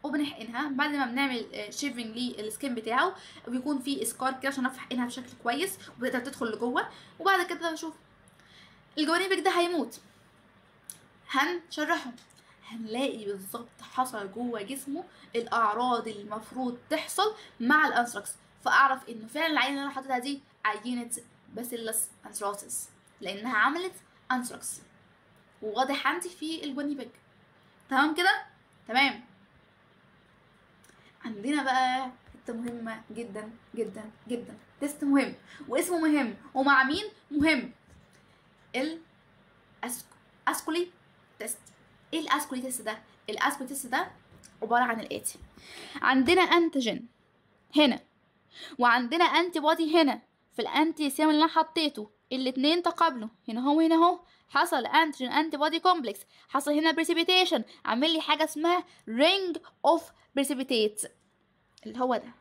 وبنحقنها بعد ما بنعمل شيفنج للسكين بتاعه وبيكون فيه اسكار كده عشان نعرف نحقنها بشكل كويس وبتقدر تدخل لجوه وبعد كده بنشوف الجوانبك ده هيموت هنشرحه هنلاقي بالظبط حصل جوه جسمه الاعراض اللي المفروض تحصل مع الانثراكس فاعرف انه فعلا العينه اللي انا حاططها دي عينه باسيلس انثراسيس لانها عملت انثراكس وواضح عندي في الجوني بيج تمام كده تمام عندنا بقى حته مهمه جدا جدا جدا تيست مهم واسمه مهم ومع مين مهم ال اسكولي تيست ايه الاسكولي تيست ده الاسكولي تيست ده عباره عن الاتي عندنا انتيجين هنا وعندنا انتي بودي هنا في الانتي سيم اللي انا حطيته الاتنين تقابلوا هنا هو هنا اهو حصل انتيجين انتي بودي كومبلكس حصل هنا بريسيبيتيشن عامل لي حاجه اسمها رينج اوف بريسيبيتيت اللي هو ده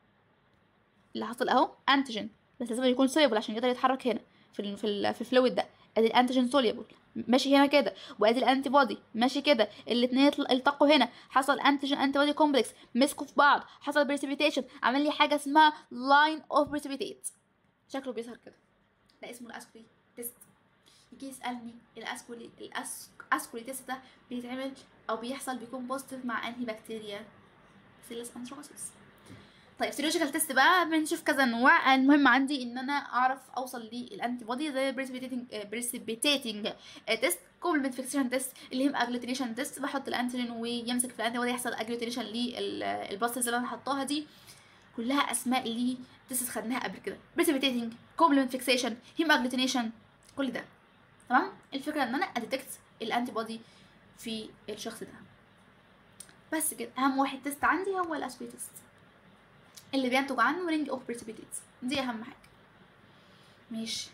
اللي حصل اهو انتيجين بس لازم يكون سوليبل عشان يقدر يتحرك هنا في ال في ال في الفلويد ده ادي الانتيجين سوليبل ماشي هنا كده وادي الانتي بودي ماشي كده الاثنين التقوا هنا حصل انتيجين انتي بودي كومبلكس مسكوا في بعض حصل بريسيبيتيشن عمل لي حاجه اسمها لاين اوف بريسيبيتيت شكله بيظهر كده ده اسمه الاسكولي تيست يجي يسالني الاسكولي الاسكولي تيست ده بيتعمل او بيحصل بيكون بوزيتيف مع انهي بكتيريا سيلس انثراسيس طيب سيرولوجيكال تيست بقى بنشوف كذا نوع المهم عندي ان انا اعرف اوصل للانتي بودي زي بريسبيتيتنج بريسبيتيتنج تيست كومبلمنت فيكسيشن تيست اللي هم اجلوتينيشن تيست بحط الانتيجين ويمسك في الانتي بودي يحصل اجلوتينيشن للباسترز اللي انا حطاها دي كلها اسماء اللي تيست خدناها قبل كده بريسبيتيتنج كومبلمنت فيكسيشن هيم اجلوتينيشن كل ده تمام الفكره ان انا اديتكت الانتي بودي في الشخص ده بس كده اهم واحد تيست عندي هو الاسبي تيست اللي بينتج عنه رينج اوف بريسبيتيتس دي اهم حاجه ماشي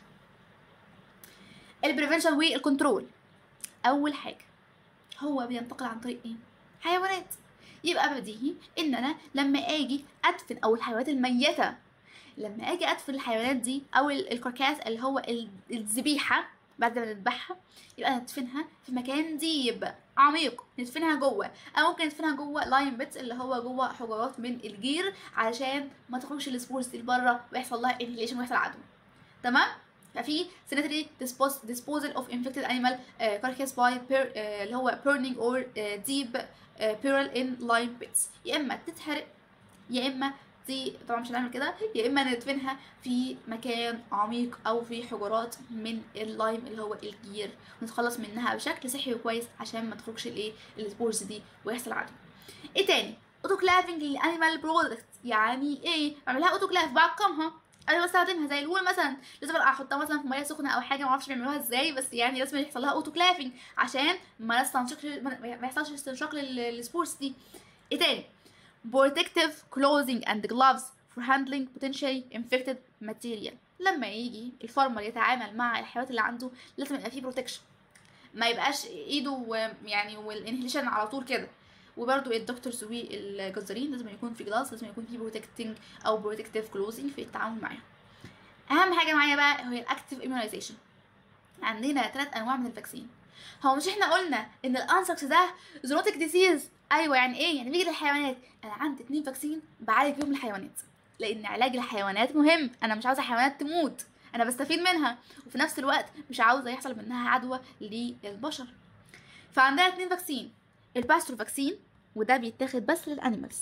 البريفنشن والكنترول اول حاجه هو بينتقل عن طريق ايه حيوانات يبقى بديهي ان انا لما اجي ادفن او الحيوانات الميته لما اجي ادفن الحيوانات دي او الكركاس اللي هو الذبيحه بعد ما نذبحها يبقى ندفنها في مكان ديب عميق ندفنها جوه او ممكن ندفنها جوه لاين بيتس اللي هو جوه حجرات من الجير علشان ما تخرجش السبورز دي لبره ويحصل لها انهيليشن ويحصل عدوى تمام ففي sanitary disposal of infected animal uh, carcass by per, uh, اللي هو burning or uh, deep uh, burial in lime pits يا اما تتحرق يا اما دي طبعا مش هنعمل كده يا اما ندفنها في مكان عميق او في حجرات من اللايم اللي هو الجير ونتخلص منها بشكل صحي وكويس عشان ما تخرجش الايه السبورز دي ويحصل عدوى ايه تاني اوتوكلافنج للانيمال برودكت يعني ايه بعملها اوتوكلاف بعقمها انا بستخدمها زي الوول مثلا لازم احطها مثلا في ميه سخنه او حاجه ما اعرفش بيعملوها ازاي بس يعني لازم يحصل لها اوتوكلافنج عشان ما يستنشقش ما يحصلش استنشاق للسبورز دي ايه تاني protective clothing and gloves for handling potentially infected material لما يجي الفارمر يتعامل مع الحيوانات اللي عنده لازم يبقى فيه بروتكشن ما يبقاش ايده يعني والانهيليشن على طول كده وبرده الدكتورز والجزارين لازم يكون في جلاس لازم يكون في بروتكتنج او بروتكتيف كلوزنج في التعامل معاهم اهم حاجه معايا بقى هي الاكتيف immunization عندنا ثلاث انواع من الفاكسين هو مش احنا قلنا ان الانسكس ده زونوتيك ديسيز ايوه يعني ايه يعني بيجي للحيوانات انا عندي اتنين فاكسين بعالج بيهم الحيوانات لان علاج الحيوانات مهم انا مش عاوزه الحيوانات تموت انا بستفيد منها وفي نفس الوقت مش عاوزه يحصل منها عدوى للبشر فعندنا اتنين فاكسين الباستور فاكسين وده بيتاخد بس للانيمالز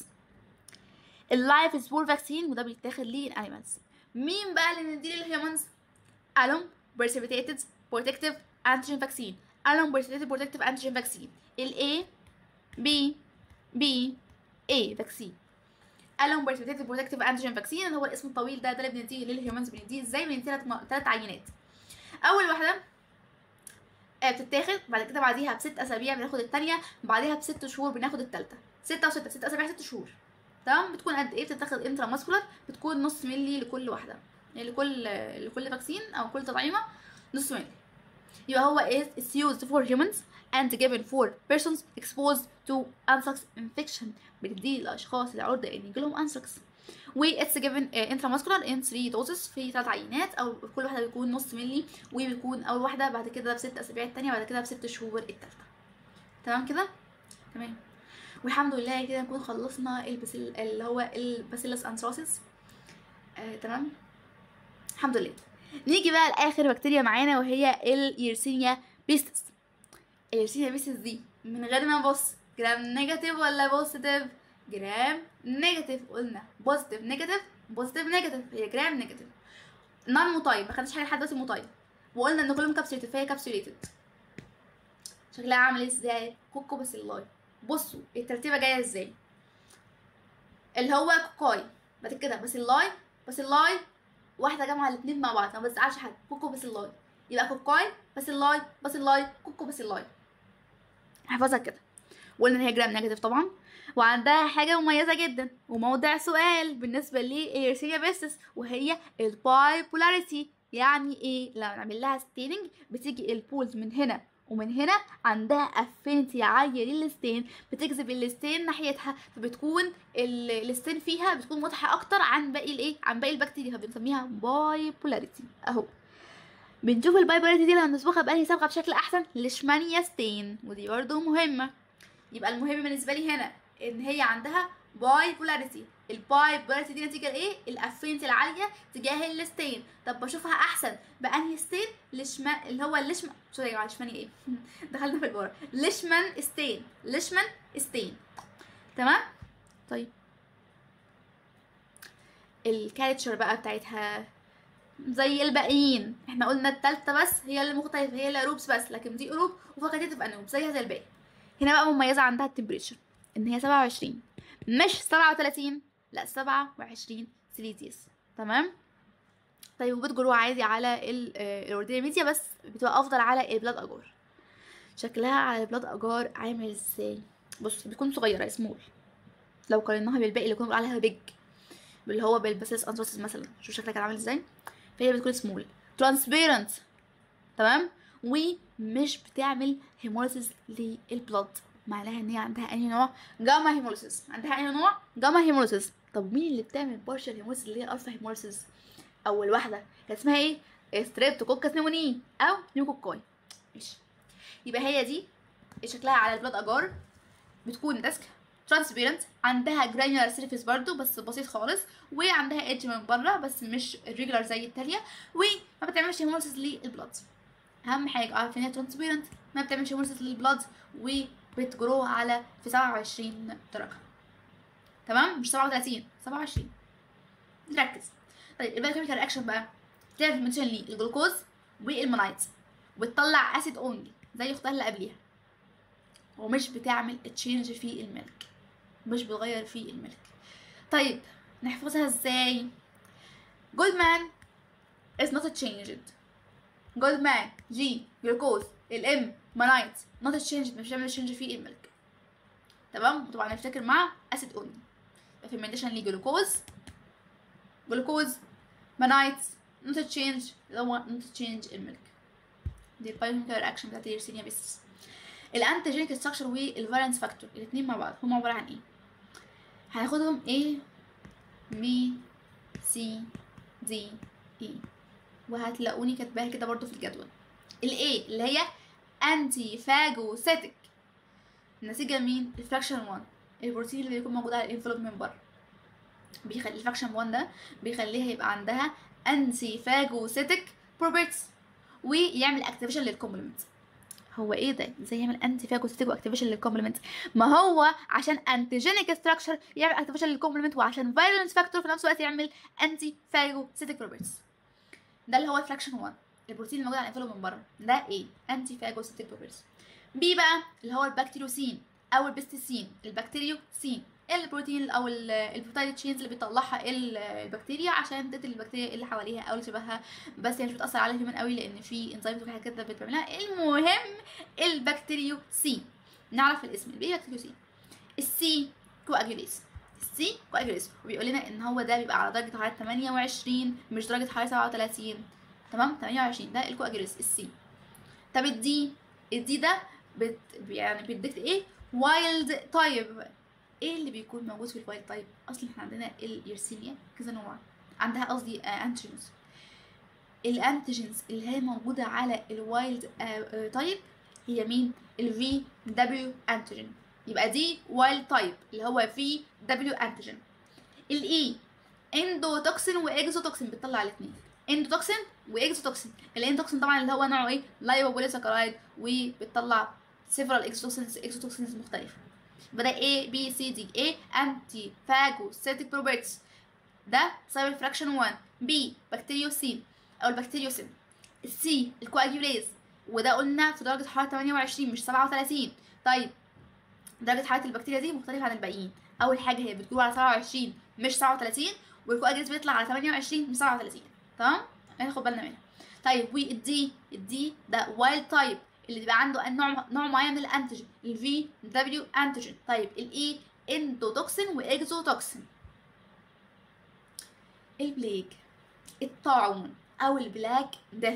اللايف سبور فاكسين وده بيتاخد للانيمالز مين بقى اللي نديه للهيومنز الوم بريسبيتيتد بروتكتيف انتيجين فاكسين الوم بريسبيتيتد بروتكتيف انتيجين فاكسين الاي بي بي اي فاكسين الوم بريسبيتيتد بروتكتيف انتيجين فاكسين اللي هو الاسم الطويل ده ده اللي بنديه للهيومنز بنديه ازاي بنديه ثلاث ثلاث عينات اول واحده بتتاخد بعد كده بعديها بست اسابيع بناخد الثانيه بعديها بست شهور بناخد الثالثه ستة وستة ست اسابيع ست شهور تمام بتكون قد ايه بتتاخد انترا ماسكولار بتكون نص ملي لكل واحده يعني لكل لكل فاكسين او كل تطعيمه نص ملي يبقى هو is used for humans and given for persons exposed to anthrax infection بتديه للاشخاص اللي عرضه ان يجيلهم انثراكس و it's given uh, intramuscular in 3 doses في ثلاث عينات او كل واحده بيكون نص ملي وبيكون اول واحده بعد كده بست اسابيع الثانيه بعد كده بست شهور الثالثه تمام كده تمام والحمد لله كده نكون خلصنا البسيل اللي هو الباسيلس انثراسيس آه تمام الحمد لله نيجي بقى لاخر بكتيريا معانا وهي اليرسينيا بيستس اليرسينيا بيستس دي من غير ما نبص جرام نيجاتيف ولا بوزيتيف جرام نيجاتيف قلنا بوزيتيف نيجاتيف بوزيتيف نيجاتيف هي جرام نيجاتيف نون مطيب ما خدناش حاجه لحد دلوقتي مطيب وقلنا ان كلهم كابسوليتد فهي كابسوليتد شكلها عامل ازاي كوكو باسيلاي بصوا الترتيبه جايه ازاي اللي هو كوكاي بعد كده باسيلاي باسيلاي واحده جامعه الاثنين مع بعض ما بزعلش حد كوكو باسيلاي يبقى كوكاي باسيلاي باسيلاي كوكو باسيلاي احفظها كده وقلنا ان هي جرام نيجاتيف طبعا وعندها حاجة مميزة جدا وموضع سؤال بالنسبة لإيرسينيا بيستس وهي البايبولاريتي يعني ايه لما نعمل لها ستيننج بتيجي البولز من هنا ومن هنا عندها افينيتي عاليه للستين بتجذب الستين ناحيتها فبتكون ال- الستين فيها بتكون واضحه اكتر عن باقي الايه عن باقي البكتيريا فبنسميها بايبولاريتي اهو بنشوف البايبولاريتي دي لما نصبغها بأنهي صبغه بشكل احسن لشمانيا ستين ودي برضو مهمه يبقى المهم بالنسبه لي هنا ان هي عندها باي بولاريتي الباي بولاريتي دي نتيجه لايه الافينتي العاليه تجاه الستين طب بشوفها احسن بانهي ستين لشما اللي هو اللشم سوري يا جماعه لشماني ايه دخلنا في البورة لشمان ستين لشمان ستين تمام طيب الكاركتشر بقى بتاعتها زي الباقيين احنا قلنا التالتة بس هي اللي مختلفة هي اللي روبس بس لكن دي قلوب وفاكهة انوب زيها زي الباقي هنا بقى مميزة عندها التمبريتشر ان هي سبعة وعشرين مش سبعة وتلاتين لا سبعة وعشرين سيليزيوس تمام طيب وبتجروا عادي على الاوردينري ميديا بس بتبقى افضل على البلاد اجار شكلها على البلاد اجار عامل ازاي بص بتكون صغيره سمول لو قارناها بالباقي اللي كنا بنقول عليها بيج اللي هو بالباسيس انتروسيس مثلا شوف شكلها كان عامل ازاي فهي بتكون سمول ترانسبيرنت تمام ومش بتعمل هيموليسيس للبلاد معناها ان هي عندها انهي نوع جاما هيموليسيس عندها انهي نوع جاما هيموليسيس طب مين اللي بتعمل بارشل هيموليسيس اللي هي الفا هيموليسيس اول واحده كان اسمها ايه ستريبتوكوكس نيموني او نيوكوكاي ماشي يبقى هي دي شكلها على البلاد اجار بتكون ديسك ترانسبيرنت عندها جرانيولار سيرفيس برضو بس بسيط خالص وعندها ايدج من بره بس مش ريجولار زي التانية وما بتعملش هيموليسيس للبلاد اهم حاجه اعرف ان هي ترانسبيرنت ما بتعملش هيموليسيس للبلاد وبتجرو على في 27 درجه تمام مش 37 27 نركز طيب البايوكيميكال رياكشن بقى بتعمل فيرمنتيشن للجلوكوز والمونايت وبتطلع اسيد اونلي زي اختها اللي قبليها ومش بتعمل تشينج في الملك مش بتغير في الملك طيب نحفظها ازاي جولدمان is not changed جولدمان جي جلوكوز الام مونايت not changed مش بتعمل تشينج في الملك تمام طبعا نفتكر مع اسيد اونلي فيرمنتيشن لجلوكوز جلوكوز مونايت not change اللي هو not change الملك دي البايوكيميكال رياكشن بتاعت اليرسينيا بيسس الانتيجينيك ستراكشر والفالنس فاكتور الاثنين مع بعض هم عباره عن ايه هناخدهم A B C D E وهتلاقوني كاتباها كده برضو في الجدول ال A اللي هي انتي فاجوسيتك النتيجه مين الفراكشن 1 البروتين اللي بيكون موجود على الانفلوب من بره بيخلي الفراكشن 1 ده بيخليها يبقى عندها انتي فاجوسيتك بروبرتيز ويعمل اكتيفيشن للكومبلمنت هو ايه ده ازاي يعمل انتي فاجوسيتك واكتيفيشن للكومبلمنت ما هو عشان انتيجينيك ستراكشر يعمل اكتيفيشن للكومبلمنت وعشان فايرلنس فاكتور في نفس الوقت يعمل انتي فاجوسيتك بروبرتيز ده اللي هو الفراكشن 1 البروتين الموجود على الانفلوب من بره ده ايه انتي فاجوسيتك بروبرتيز بي بقى اللي هو البكتيروسين او البستيسين البكتيريوسين البروتين او البروتين تشينز اللي بيطلعها البكتيريا عشان تقتل البكتيريا اللي حواليها او اللي شبهها بس يعني مش بتاثر على الهيومن قوي لان في انزيمز وحاجات كده بتعملها المهم البكتيريوسين نعرف الاسم البي بكتيريوسين السي كواجوليز السي كواجوليز وبيقول لنا ان هو ده بيبقى على درجه حراره 28 مش درجه حراره 37 تمام 28 ده الكواجوليز السي طب الدي الدي ده بت يعني بيديكت ايه وايلد تايب ايه اللي بيكون موجود في الوايلد تايب اصلا احنا عندنا اليرسينيا كذا نوع عندها قصدي انتيجنز الانتيجنز اللي هي موجوده على الوايلد تايب هي مين الفي دبليو انتيجين يبقى دي وايلد تايب اللي هو فيه دبليو انتيجين الاي اندوتوكسين واكزوتوكسين بتطلع الاثنين اندوتوكسين واكزوتوكسين الاندوتوكسين طبعا اللي هو نوعه ايه لايبوبوليساكرايد وبتطلع سيفرال اكزوتوكسينز اكزوتوكسينز مختلفه يبقى ده A B C D A anti phagocytic properties ده بسبب الفراكشن 1 B بكتيريوسين او البكتيريوسين C الكواجيوليز وده قلنا في درجة حرارة 28 مش 37 طيب درجة حرارة البكتيريا دي مختلفة عن الباقيين أول حاجة هي بتجول على 27 مش 37 والكواجيوليز بيطلع على 28 مش 37 تمام هناخد بالنا منها طيب والدي الدي ده وايلد تايب اللي بيبقى عنده نوع نوع معين من الانتيجين الفي دبليو انتيجين طيب الاي اندوتوكسين واكزوتوكسين البليج الطاعون او البلاك ديث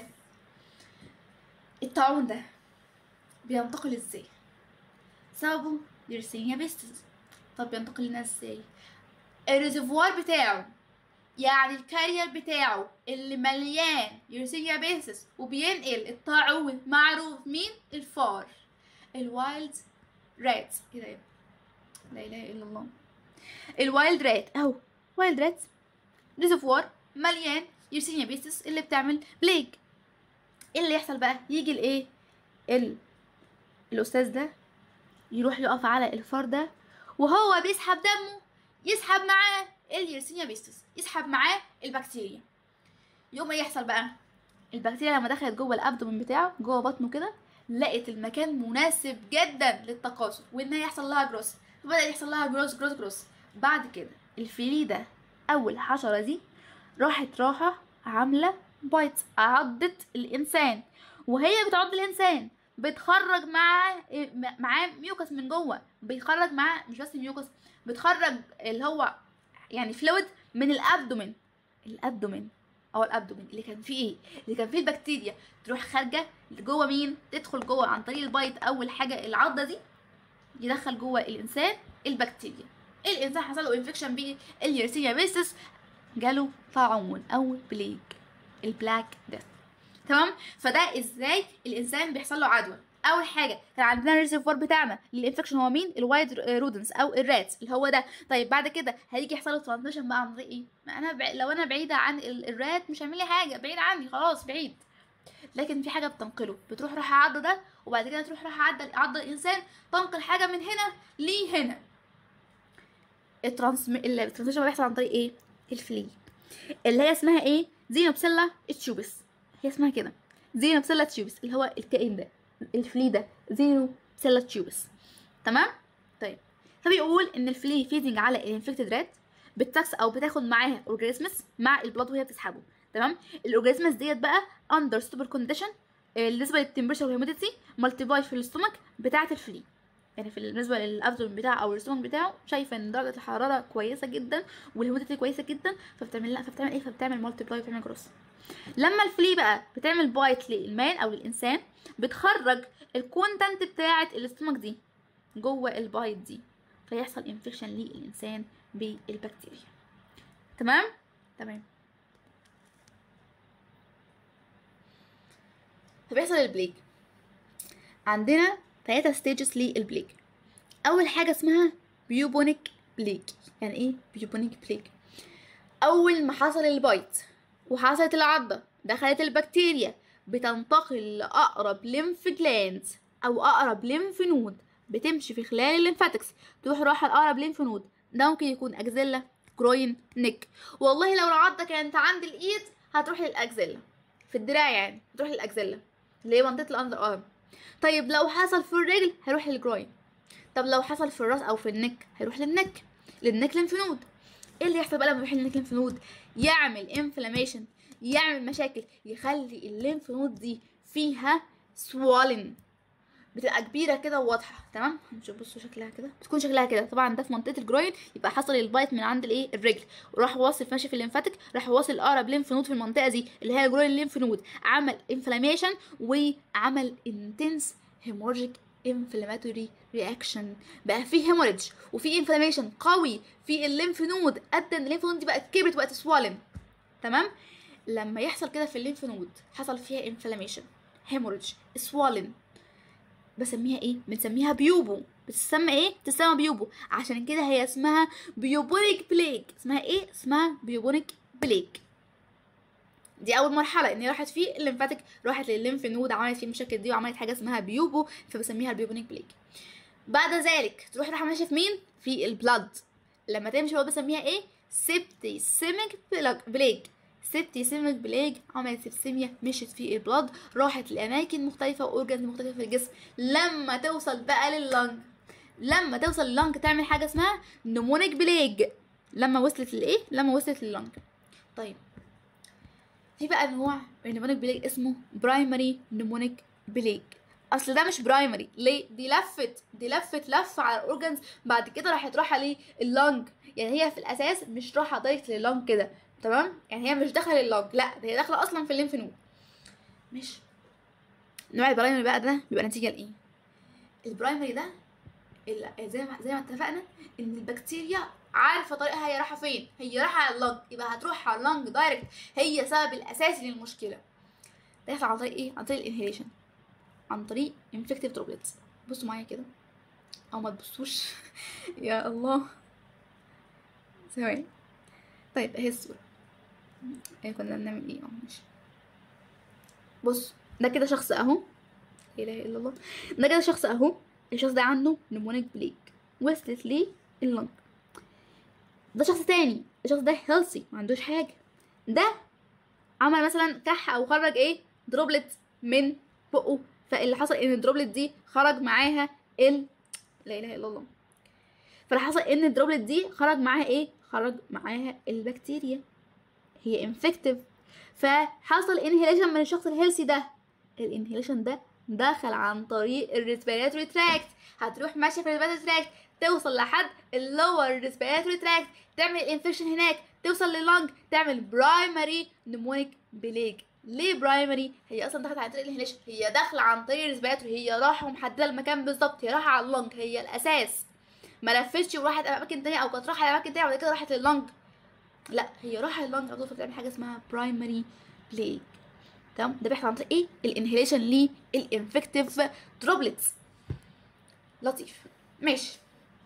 الطاعون ده بينتقل ازاي سببه يرسينيا بيستس طب بينتقل لنا ازاي الريزرفوار بتاعه يعني الكارير بتاعه اللي مليان يرسينيا بيسس وبينقل الطاعون معروف مين الفار الوايلد رات ايه ده لا اله الا الله الوايلد رات اهو وايلد رات ريزرفوار مليان يرسينيا بيسس اللي بتعمل بليج ايه اللي يحصل بقى يجي الايه ال... الاستاذ ده يروح يقف على الفار ده وهو بيسحب دمه يسحب معاه اليرسينيا بيستس يسحب معاه البكتيريا يوم ايه يحصل بقى البكتيريا لما دخلت جوه الابدومين بتاعه جوه بطنه كده لقت المكان مناسب جدا للتكاثر وان يحصل لها جروس فبدا يحصل لها جروس جروس جروس بعد كده الفيلي ده اول حشره دي راحت راحه عامله بايت عضت الانسان وهي بتعض الانسان بتخرج معاه معاه ميوكس من جوه بيخرج معاه مش بس ميوكس بتخرج اللي هو يعني فلويد من الابدومين الابدومين او الابدومين اللي كان فيه ايه اللي كان فيه البكتيريا تروح خارجه جوه مين تدخل جوه عن طريق البايت اول حاجه العضه دي يدخل جوه الانسان البكتيريا الانسان حصل له انفكشن باليرسينيا بيسس جاله طاعون او بليج البلاك ديث تمام فده ازاي الانسان بيحصل له عدوى اول حاجه كان عندنا الريزرفوار بتاعنا للانفكشن هو مين الوايد رودنس او الراتس اللي هو ده طيب بعد كده هيجي يحصل له ترانسميشن بقى عن طريق ايه ما انا بع... لو انا بعيده عن الرات مش هيعمل لي حاجه بعيد عني خلاص بعيد لكن في حاجه بتنقله بتروح راح عضه ده وبعد كده تروح راح عضه عضه الانسان تنقل حاجه من هنا لهنا الترانسم الترانسميشن بيحصل عن طريق ايه الفلي اللي هي اسمها ايه زينوبسيلا تشوبس هي اسمها كده زينوبسيلا تشوبس اللي هو الكائن ده الفلي ده زينوبسيلا تشوبس تمام طيب فبيقول ان الفلي فيدنج على الانفكتد رات بتاكس او بتاخد معاها اورجانيزمز مع البلاد وهي بتسحبه تمام الاورجانيزمز ديت بقى اندر ستوبر كونديشن بالنسبه للتمبريتشر والهيوميديتي مالتيباي في الاستومك بتاعه الفلي يعني في بالنسبه للابدومين بتاعه او الاستومك بتاعه شايفه ان درجه الحراره كويسه جدا والهيوميديتي كويسه جدا فبتعمل لا فبتعمل ايه فبتعمل مالتيبلاي وبتعمل جروس لما الفلي بقى بتعمل بايت للمان او للانسان بتخرج الكونتنت بتاعه الاستومك دي جوه البايت دي فيحصل انفكشن للانسان بالبكتيريا تمام تمام فبيحصل البليك عندنا ثلاثة ستيجز للبليك أول حاجة اسمها بيوبونيك بليك يعني إيه بيوبونيك بليك أول ما حصل البايت وحصلت العضة دخلت البكتيريا بتنتقل لأقرب ليمف جلاند أو أقرب ليمف نود بتمشي في خلال الليمفاتكس تروح رايحة لأقرب ليمف نود ده ممكن يكون أكزيلا جروين نيك والله لو العضة كانت عند الإيد هتروح للأكزيلا في الدراع يعني هتروح للأكزيلا اللي هي منطقة الأندر أرم طيب لو حصل في الرجل هيروح للجروين طب لو حصل في الراس او في النك هيروح للنك للنك ليمف نود ايه اللي يحصل بقى لما يروح للنك ليمف نود يعمل انفلاميشن يعمل مشاكل يخلي الليمف نود دي فيها سوالن بتبقى كبيره كده وواضحه تمام هنشوف بصوا شكلها كده بتكون شكلها كده طبعا ده في منطقه الجروين يبقى حصل البايت من عند الايه الرجل وراح واصل ماشي في الليمفاتيك راح واصل اقرب ليمف نود في المنطقه دي اللي هي الجروين ليمف نود عمل انفلاميشن وعمل انتنس هيمورجيك انفلاماتوري رياكشن بقى في هيموريدج وفي انفلاميشن قوي في الليمف نود ادى ان الليمف نود دي بقت كبرت وبقت سوالن تمام لما يحصل كده في الليمف نود حصل فيها انفلاميشن هيموريدج سوالن بسميها ايه بنسميها بيوبو بتسمى ايه بتسمى بيوبو عشان كده هي اسمها بيوبونيك بليك اسمها ايه اسمها بيوبونيك بليك دي اول مرحله ان هي راحت فيه الليمفاتيك راحت للليمف نود عملت فيه المشاكل دي وعملت حاجه اسمها بيوبو فبسميها البيوبونيك بليك بعد ذلك تروح رايحه ماشيه في مين في البلاد لما تمشي هو بسميها ايه سيبتي سيميك بليك سيبتي سيميك بليك عملت سيبسيميا مشيت في البلاد راحت لاماكن مختلفه واورجنز مختلفه في الجسم لما توصل بقى لللنج لما توصل لللنج تعمل حاجه اسمها نمونيك بليج لما وصلت لايه لما وصلت لللنج طيب في بقى نوع النمونيك بليج اسمه برايمري نمونيك بليج اصل ده مش برايمري ليه دي لفت دي لفت لفه على الاورجنز بعد كده راحت رايحه لللنج يعني هي في الاساس مش رايحه دايركت لللنج كده تمام يعني هي مش داخله لللنج لا ده هي داخله اصلا في الليمف نود مش نوع البرايمري بقى ده بيبقى نتيجه لايه البرايمري ده ال- زي ما زي ما اتفقنا ان البكتيريا عارفه طريقها هي رايحه فين هي رايحه على اللنج يبقى هتروح على اللنج دايركت هي سبب الاساسي للمشكله ده يحصل عن طريق ايه عن طريق الانهيليشن عن طريق انفكتيف دروبلتس بصوا معايا كده او ما تبصوش يا الله ثواني طيب اهي الصورة ايه كنا بنعمل ايه اه ماشي بص ده كده شخص اهو لا اله الا الله ده كده شخص اهو الشخص ده عنده نمونيك بليك وصلت ليه اللنج ده شخص تاني الشخص ده هيلثي ما عندوش حاجه ده عمل مثلا كح او خرج ايه دروبلت من بقه فاللي حصل ان الدروبلت دي خرج معاها ال لا اله الا الله فاللي حصل ان الدروبلت دي خرج معاها ايه خرج معاها البكتيريا هي انفكتيف فحصل انهيليشن من الشخص الهيلثي ده الانهيليشن ده دخل عن طريق الريسبيراتوري تراكت هتروح ماشيه في الريسبيراتوري تراكت توصل لحد اللور ريسبيراتوري تراكت تعمل انفكشن هناك توصل لللنج تعمل برايمري نمونيك بليج ليه برايمري هي اصلا دخلت عن طريق الانهيليشن هي داخله عن طريق الريسبيراتوري هي رايحه ومحدده المكان بالظبط هي رايحه على اللنج هي الاساس ما لفتش وراحت اماكن تانية او كانت رايحه اماكن تانية وبعد كده راحت لللنج لا هي رايحه لللنج على طول فبتعمل حاجه اسمها برايمري بليج تمام ده بيحصل عن طريق ايه الانهيليشن للانفكتيف دروبلتس لطيف ماشي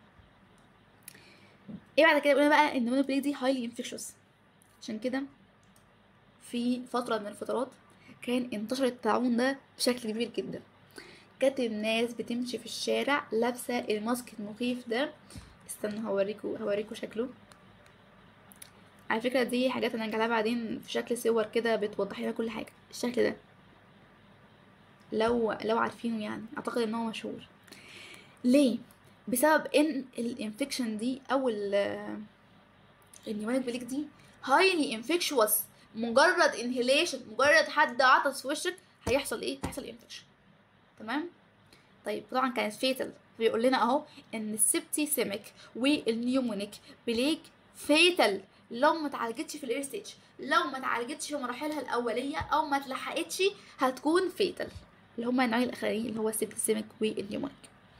ايه بعد كده قلنا بقى ان المونوبليك دي هايلي انفكشوس عشان كده في فتره من الفترات كان انتشر الطاعون ده بشكل كبير جدا كانت الناس بتمشي في الشارع لابسه الماسك المخيف ده استنى هوريكوا هوريكوا شكله على فكره دي حاجات انا هنجعلها بعدين في شكل صور كده بتوضح لنا كل حاجه الشكل ده لو لو عارفينه يعني اعتقد ان هو مشهور ليه بسبب ان الانفكشن دي او النيومونيك بليك دي هايلي انفكشوس مجرد انهيليشن مجرد حد عطس في وشك هيحصل ايه هيحصل انفكشن تمام طيب طبعا كانت فيتال بيقول لنا اهو ان السبتي سيميك والنيومونيك بليك فيتال لو ما اتعالجتش في الاير ستيج لو ما اتعالجتش في مراحلها الاوليه او ما اتلحقتش هتكون فيتال اللي هما النوعين الاخرانيين اللي هو السبتي سيميك والنيومونيك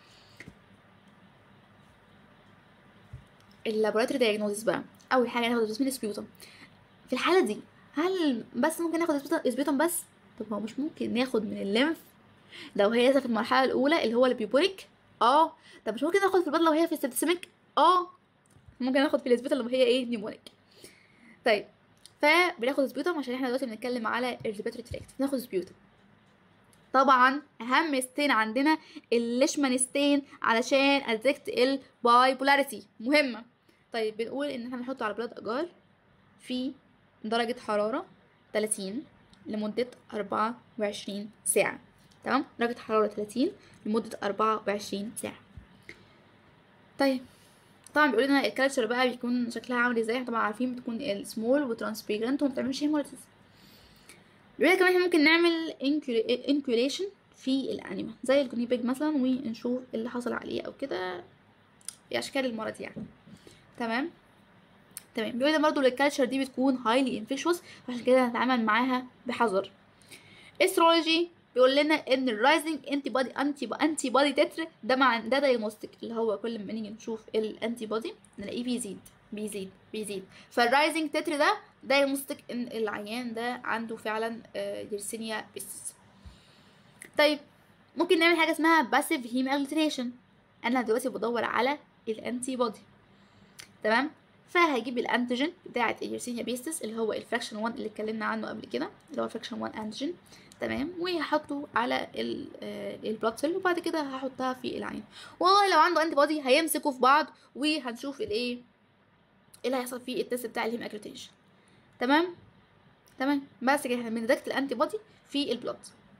اللابوراتوري دايجنوزيس بقى اول حاجه ناخد جسم سبيوتم في الحاله دي هل بس ممكن ناخد سبيوتم بس طب هو مش ممكن ناخد من الليمف لو هي لسه في المرحله الاولى اللي هو البيبوريك اه طب مش ممكن ناخد في البطن لو هي في السبتسيميك اه ممكن ناخد في السبيوتم لو هي ايه نيمونيك طيب فبناخد سبيوتم عشان احنا دلوقتي بنتكلم على الريسبيراتوري تراكت بناخد سبيوتم طبعا اهم ستين عندنا الليشمان ستين علشان اديكت الباي بولاريتي مهمه طيب بنقول ان احنا بنحطه على بلاد اجار في درجه حراره 30 لمده 24 ساعه تمام درجه حراره 30 لمده 24 ساعه طيب طبعا بيقول لنا الكالتشر بقى بيكون شكلها عامل ازاي احنا طبعا عارفين بتكون السمول وترانسبيرنت وما بتعملش هيموليسيس بيقول كمان احنا ممكن نعمل انكيوليشن في الانيما زي الجوني بيج مثلا ونشوف اللي حصل عليه او كده اشكال المرض يعني تمام تمام بيقول لنا برضو الكالتشر دي بتكون هايلي انفيشوس فعشان كده هنتعامل معاها بحذر استرولوجي بيقول لنا ان الرايزنج انتي بودي انتي انتي بودي تتر ده مع ده دايجنوستيك اللي هو كل ما نيجي نشوف الانتي بودي نلاقيه بيزيد بيزيد بيزيد فالرايزنج تتر ده دايجنوستيك ان العيان ده عنده فعلا يرسينيا بيستس طيب ممكن نعمل حاجه اسمها باسيف هيم اجلوتينيشن انا دلوقتي بدور على الانتي بودي تمام فهجيب الانتيجين بتاعه اليرسينيا بيستس اللي هو الفراكشن 1 اللي اتكلمنا عنه قبل كده اللي هو فراكشن 1 انتيجين تمام وهحطه على البلاد سيل وبعد كده هحطها في العين والله لو عنده انتي بودي هيمسكوا في بعض وهنشوف الايه ايه اللي هيحصل في التست بتاع الهيم اجريتيشن تمام تمام بس كده احنا بندكت الانتي بودي في البلاد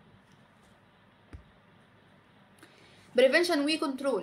بريفنشن وكنترول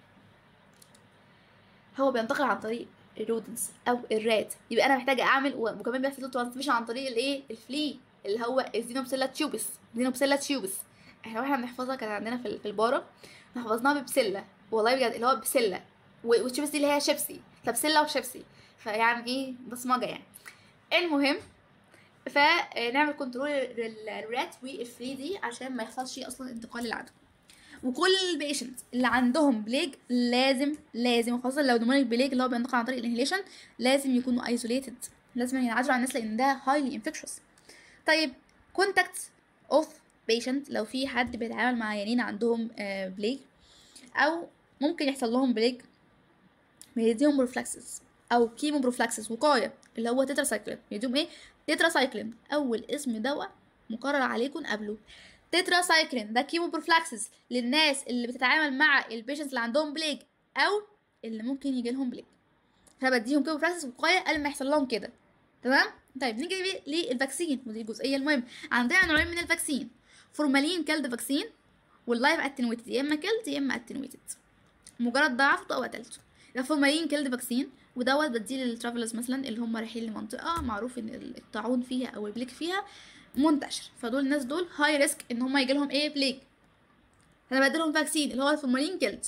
هو بينتقل عن طريق الرودنس او الرات يبقى انا محتاجه اعمل وكمان بيحصل ترانسميشن عن طريق الايه الفلي اللي هو الزينوبسيلا تيوبس زينوبسيلا تيوبس احنا واحنا بنحفظها كانت عندنا في في البارة حفظناها ببسلة والله بجد اللي هو بسلة والشيبس دي اللي هي شيبسي فبسلة وشيبسي فيعني ايه بصمجة يعني المهم فنعمل كنترول الرات والفري دي عشان ما يحصلش اصلا انتقال للعدوى وكل البيشنت اللي عندهم بليج لازم لازم خاصة لو دمونيك بليج اللي هو بينتقل عن طريق الانهيليشن لازم يكونوا ايزوليتد لازم ينعزلوا عن الناس لان ده هايلي انفكشوس طيب كونتاكت اوف بيشنت لو في حد بيتعامل مع عيانين عندهم بليج او ممكن يحصل لهم بليج بيديهم بروفلاكسس او كيمو بروفلاكسس وقايه اللي هو تتراسايكلين بيديهم ايه تتراسايكلين اول اسم دواء مقرر عليكم قبله تتراسايكلين ده كيمو بروفلاكسس للناس اللي بتتعامل مع البيشنتس اللي عندهم بليج او اللي ممكن يجي لهم بليج فبديهم كيمو بروفلاكسس وقايه قبل ما يحصل لهم كده تمام طيب نيجي للفاكسين ودي الجزئيه المهم عندنا نوعين من الفاكسين فورمالين كيلد فاكسين واللايف اتنويتد يا اما كيلد يا اما اتنويتد مجرد ضعفته او قتلته ده فورمالين كيلد فاكسين ودوت بديه للترافلرز مثلا اللي هم رايحين لمنطقه معروف ان الطاعون فيها او البليك فيها منتشر فدول الناس دول هاي ريسك ان هم يجي لهم ايه بليك انا بديلهم فاكسين اللي هو الفورمالين كيلد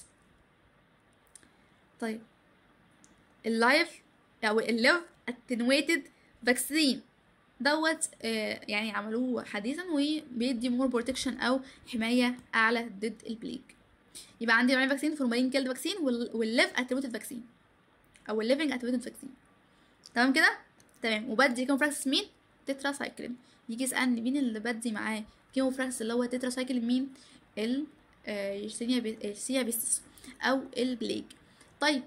طيب اللايف او الليف اتنويتد فاكسين دوت آه يعني عملوه حديثا وبيدي مور بروتكشن او حمايه اعلى ضد البليك يبقى عندي نوعين فاكسين فورمالين كيلد فاكسين والليف اتنويتد فاكسين او الليفنج اتنويتد فاكسين تمام كده تمام وبدي كيموفراكسس مين تتراسايكلين يجي يسالني مين اللي بدي معاه كيموفراكسس اللي هو تتراسايكلين مين ال يرسينيا بي... يرسينيا بيستس او البليج طيب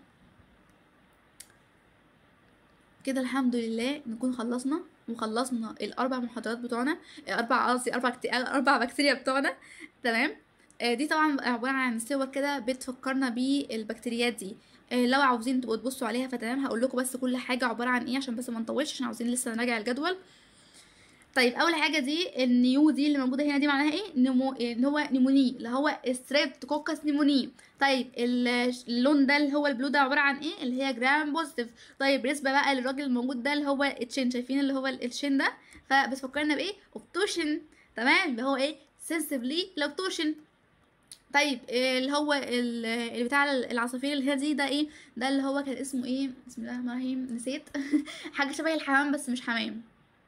كده الحمد لله نكون خلصنا وخلصنا الاربع محاضرات بتوعنا اربع قصدي اربع كت... اربع بكتيريا بتوعنا تمام دي طبعا عباره عن صور كده بتفكرنا بالبكتيريات دي لو عاوزين تبقوا تبصوا عليها فتمام هقول لكم بس كل حاجه عباره عن ايه عشان بس ما نطولش عشان عاوزين لسه نراجع الجدول طيب اول حاجه دي النيو دي اللي موجوده هنا دي معناها ايه نمو ان هو نيموني اللي هو ستريبتوكوكس نيموني طيب اللون ده اللي هو البلو ده عباره عن ايه اللي هي جرام بوزيتيف طيب بالنسبه بقى للراجل الموجود ده اللي هو التشين شايفين اللي هو الشين ده فبتفكرنا بايه اوبتوشن تمام اللي هو ايه سنسبلي لاكتوشن طيب اللي هو اللي بتاع العصافير اللي هي دي ده ايه ده اللي هو كان اسمه ايه بسم الله الرحمن الرحيم نسيت حاجه شبه الحمام بس مش حمام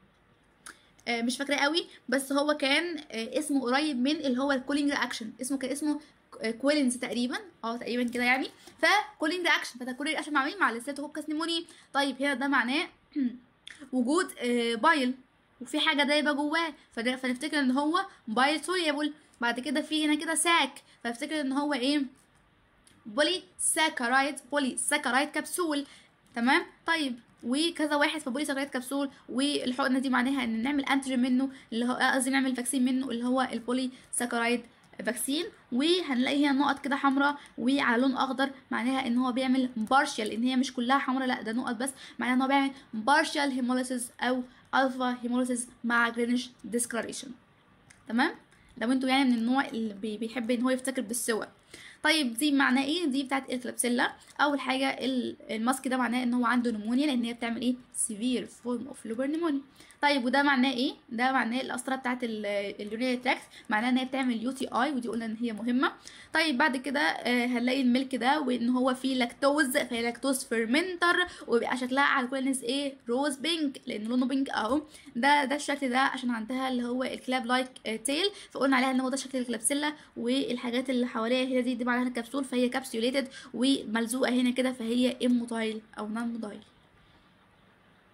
مش فاكراه قوي بس هو كان اسمه قريب من اللي هو الكولينج رياكشن اسمه كان اسمه كويلنز تقريبا اه تقريبا كده يعني فكولينج رياكشن فده رياكشن مع مين مع الستريبتوكوكس نيموني طيب هنا ده معناه وجود بايل وفي حاجه دايبه جواه فنفتكر ان هو بايل سوليبل بعد كده في هنا كده ساك فافتكر ان هو ايه بولي ساكرايد بولي ساكرايد كبسول تمام طيب وكذا واحد في بولي ساكرايد كبسول والحقنه دي معناها ان نعمل انتيجين منه اللي هو قصدي نعمل فاكسين منه اللي هو البولي ساكرايد فاكسين وهنلاقي هنا نقط كده حمراء وعلى لون اخضر معناها ان هو بيعمل بارشال ان هي مش كلها حمراء لا ده نقط بس معناها ان هو بيعمل بارشال هيموليسيس او الفا هيموليسيس مع جرينش ديسكلاريشن تمام لو انتوا يعني من النوع اللي بيحب ان هو يفتكر بالسوى طيب دي معناه ايه دي بتاعت الكلابسيلا اول حاجه الماسك ده معناه ان هو عنده نمونيا لان هي بتعمل ايه سيفير فورم اوف لوبر نمونيا طيب وده معناه ايه ده معناه القسطره بتاعت اليورينري تراكت معناه ان هي بتعمل يو تي اي ودي قلنا ان هي مهمه طيب بعد كده آه هنلاقي الميلك ده وان هو فيه لاكتوز فهي لاكتوز فيرمنتر وبيبقى شكلها على كل الناس ايه روز بينك لان لونه بينك اهو ده ده الشكل ده عشان عندها اللي هو الكلاب لايك تيل فقلنا عليها ان هو ده شكل الكلابسيلا والحاجات اللي حواليها هنا دي دي معناها الكبسول فهي كابسيوليتد وملزوقه هنا كده فهي اموتايل او نون موتايل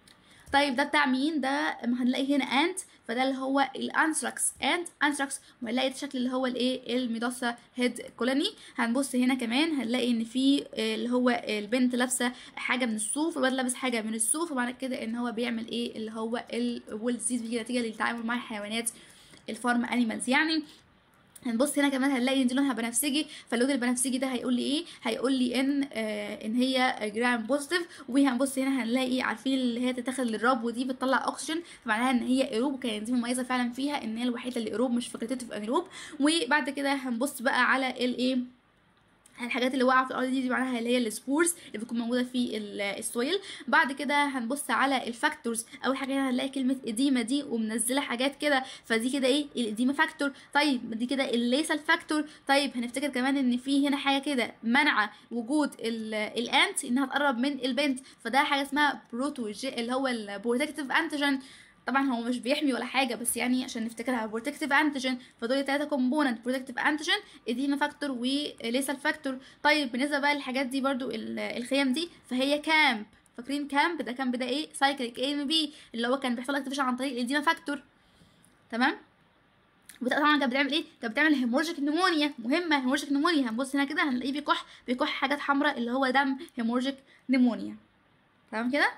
طيب ده بتاع مين ده ما هنلاقي هنا انت فده اللي هو الانثراكس انت انثراكس وهنلاقي الشكل اللي هو الايه الميدوسا هيد كولوني هنبص هنا كمان هنلاقي ان في آه، اللي هو البنت لابسه حاجه من الصوف والواد لابس حاجه من الصوف ومعنى كده ان هو بيعمل ايه اللي هو الوول ديزيز بيجي نتيجه للتعامل مع الحيوانات الفارم انيمالز يعني هنبص هنا كمان هنلاقي ان دي لونها بنفسجي فاللون البنفسجي ده هيقول لي ايه هيقول لي ان آه ان هي جرام بوزيتيف وهنبص هنا هنلاقي عارفين اللي هي تتاخد للرب ودي بتطلع اكسجين فمعناها ان هي ايروب وكانت دي مميزه فعلا فيها ان هي الوحيده اللي ايروب مش فكرتيف انيروب وبعد كده هنبص بقى على الايه الحاجات اللي واقعه في الارض دي, دي معناها اللي هي السبورز اللي بتكون موجوده في ال- السويل بعد كده هنبص على الفاكتورز اول حاجه هنا هنلاقي كلمه اديمه دي ومنزله حاجات كده فدي كده ايه الاديمه فاكتور طيب دي كده الليسال فاكتور طيب هنفتكر كمان ان في هنا حاجه كده منع وجود ال- الانت انها تقرب من البنت فده حاجه اسمها بروتوجي اللي هو البروتكتيف انتيجين طبعا هو مش بيحمي ولا حاجه بس يعني عشان نفتكرها بروتكتيف انتيجين فدول الثلاثه كومبوننت بروتكتيف انتيجين اديما فاكتور وليسال فاكتور طيب بالنسبه بقى للحاجات دي برضو ال- الخيام دي فهي كامب فاكرين كامب ده كامب ده ايه سايكليك اي ام بي اللي هو كان بيحصل اكتيفيشن عن طريق الاديما فاكتور تمام وطبعا كانت بتعمل ايه كانت بتعمل هيمورجيك نمونيا مهمه هيمورجيك نمونيا هنبص هنا كده هنلاقيه بيكح بيكح حاجات حمراء اللي هو دم هيمورجيك نمونيا تمام كده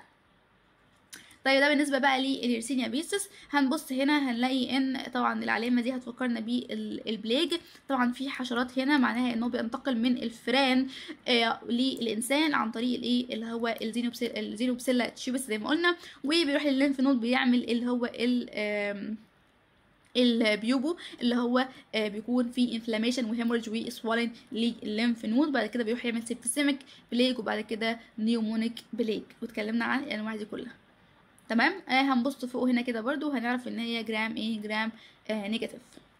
طيب ده بالنسبه بقى لليرسينيا بيستس هنبص هنا هنلاقي ان طبعا العلامه دي هتفكرنا بالبليج طبعا في حشرات هنا معناها انه بينتقل من الفئران آه للانسان عن طريق الايه اللي هو الزينوبسيلا الزينوبسيلا تشيبس زي ما قلنا وبيروح للليمف نود بيعمل اللي هو ال آم، البيوبو اللي هو آه، بيكون فيه انفلاميشن وهيموريج وسوالين للليمف نود بعد كده بيروح يعمل سيبتسيميك بليج وبعد كده نيومونيك بليج واتكلمنا عن الانواع دي كلها تمام آه هنبص فوق هنا كده برضو هنعرف ان هي جرام ايه جرام آه نيجاتيف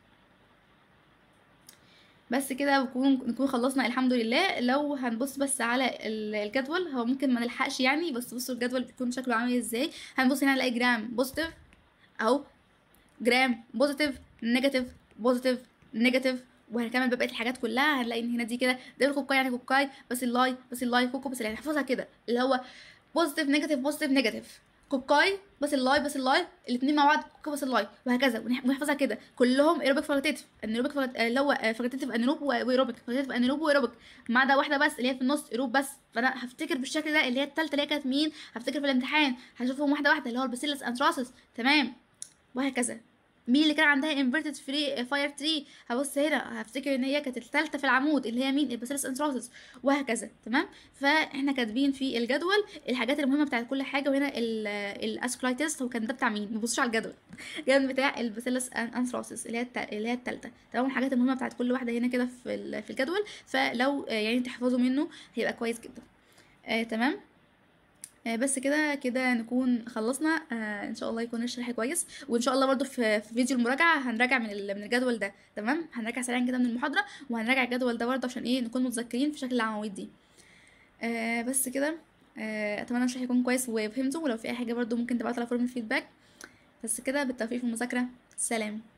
بس كده نكون نكون خلصنا الحمد لله لو هنبص بس على ال- الجدول هو ممكن ما نلحقش يعني بس بصوا الجدول بيكون شكله عامل ازاي هنبص هنا نلاقي جرام بوزيتيف اهو جرام بوزيتيف نيجاتيف بوزيتيف نيجاتيف وهنكمل بقيه الحاجات كلها هنلاقي ان هنا دي كده ده الكوكاي يعني كوكاي بس اللاي بس اللاي كوكو بس اللاي نحفظها كده اللي هو بوزيتيف نيجاتيف بوزيتيف نيجاتيف كوكاي بس اللاي بس اللاي الاثنين مع بعض كوكا بس اللاي وهكذا ونح- ونحفظها كده كلهم ايروبيك فاكولتيف انيروبيك فاكولت- اللي هو فاكولتيف انيروب وايروبيك فاكولتيف انيروب وايروبيك ما عدا واحده بس اللي هي في النص ايروب بس فانا هفتكر بالشكل ده اللي هي الثالثه اللي هي كانت مين هفتكر في الامتحان هشوفهم واحده واحده اللي هو الباسيلس انتراسس تمام وهكذا مين اللي كان عندها انفيرتد فري فاير تري هبص هنا هفتكر ان هي كانت الثالثه في العمود اللي هي مين الباسيلس انتراسس وهكذا تمام فاحنا كاتبين في الجدول الحاجات المهمه بتاعت كل حاجه وهنا الاسكلايتس هو كان ده بتاع مين ما تبصوش على الجدول الجدول بتاع الباسيلس انثراسس اللي هي الت- اللي هي الثالثه تمام الحاجات المهمه بتاعت كل واحده هنا كده في ال- في الجدول فلو آه، يعني تحفظوا منه هيبقى كويس جدا آه تمام آه، بس كده كده نكون خلصنا آه ان شاء الله يكون الشرح كويس وان شاء الله برضو في, في فيديو المراجعه هنراجع من ال- من الجدول ده تمام هنراجع سريعا كده من المحاضره وهنراجع الجدول ده برضو عشان ايه نكون متذكرين في شكل العناوين دي آه بس كده آه اتمنى الشرح يكون كويس وفهمتوا ولو في اي حاجه برضو ممكن تبعتوا على فورم الفيدباك بس كده بالتوفيق في المذاكره سلام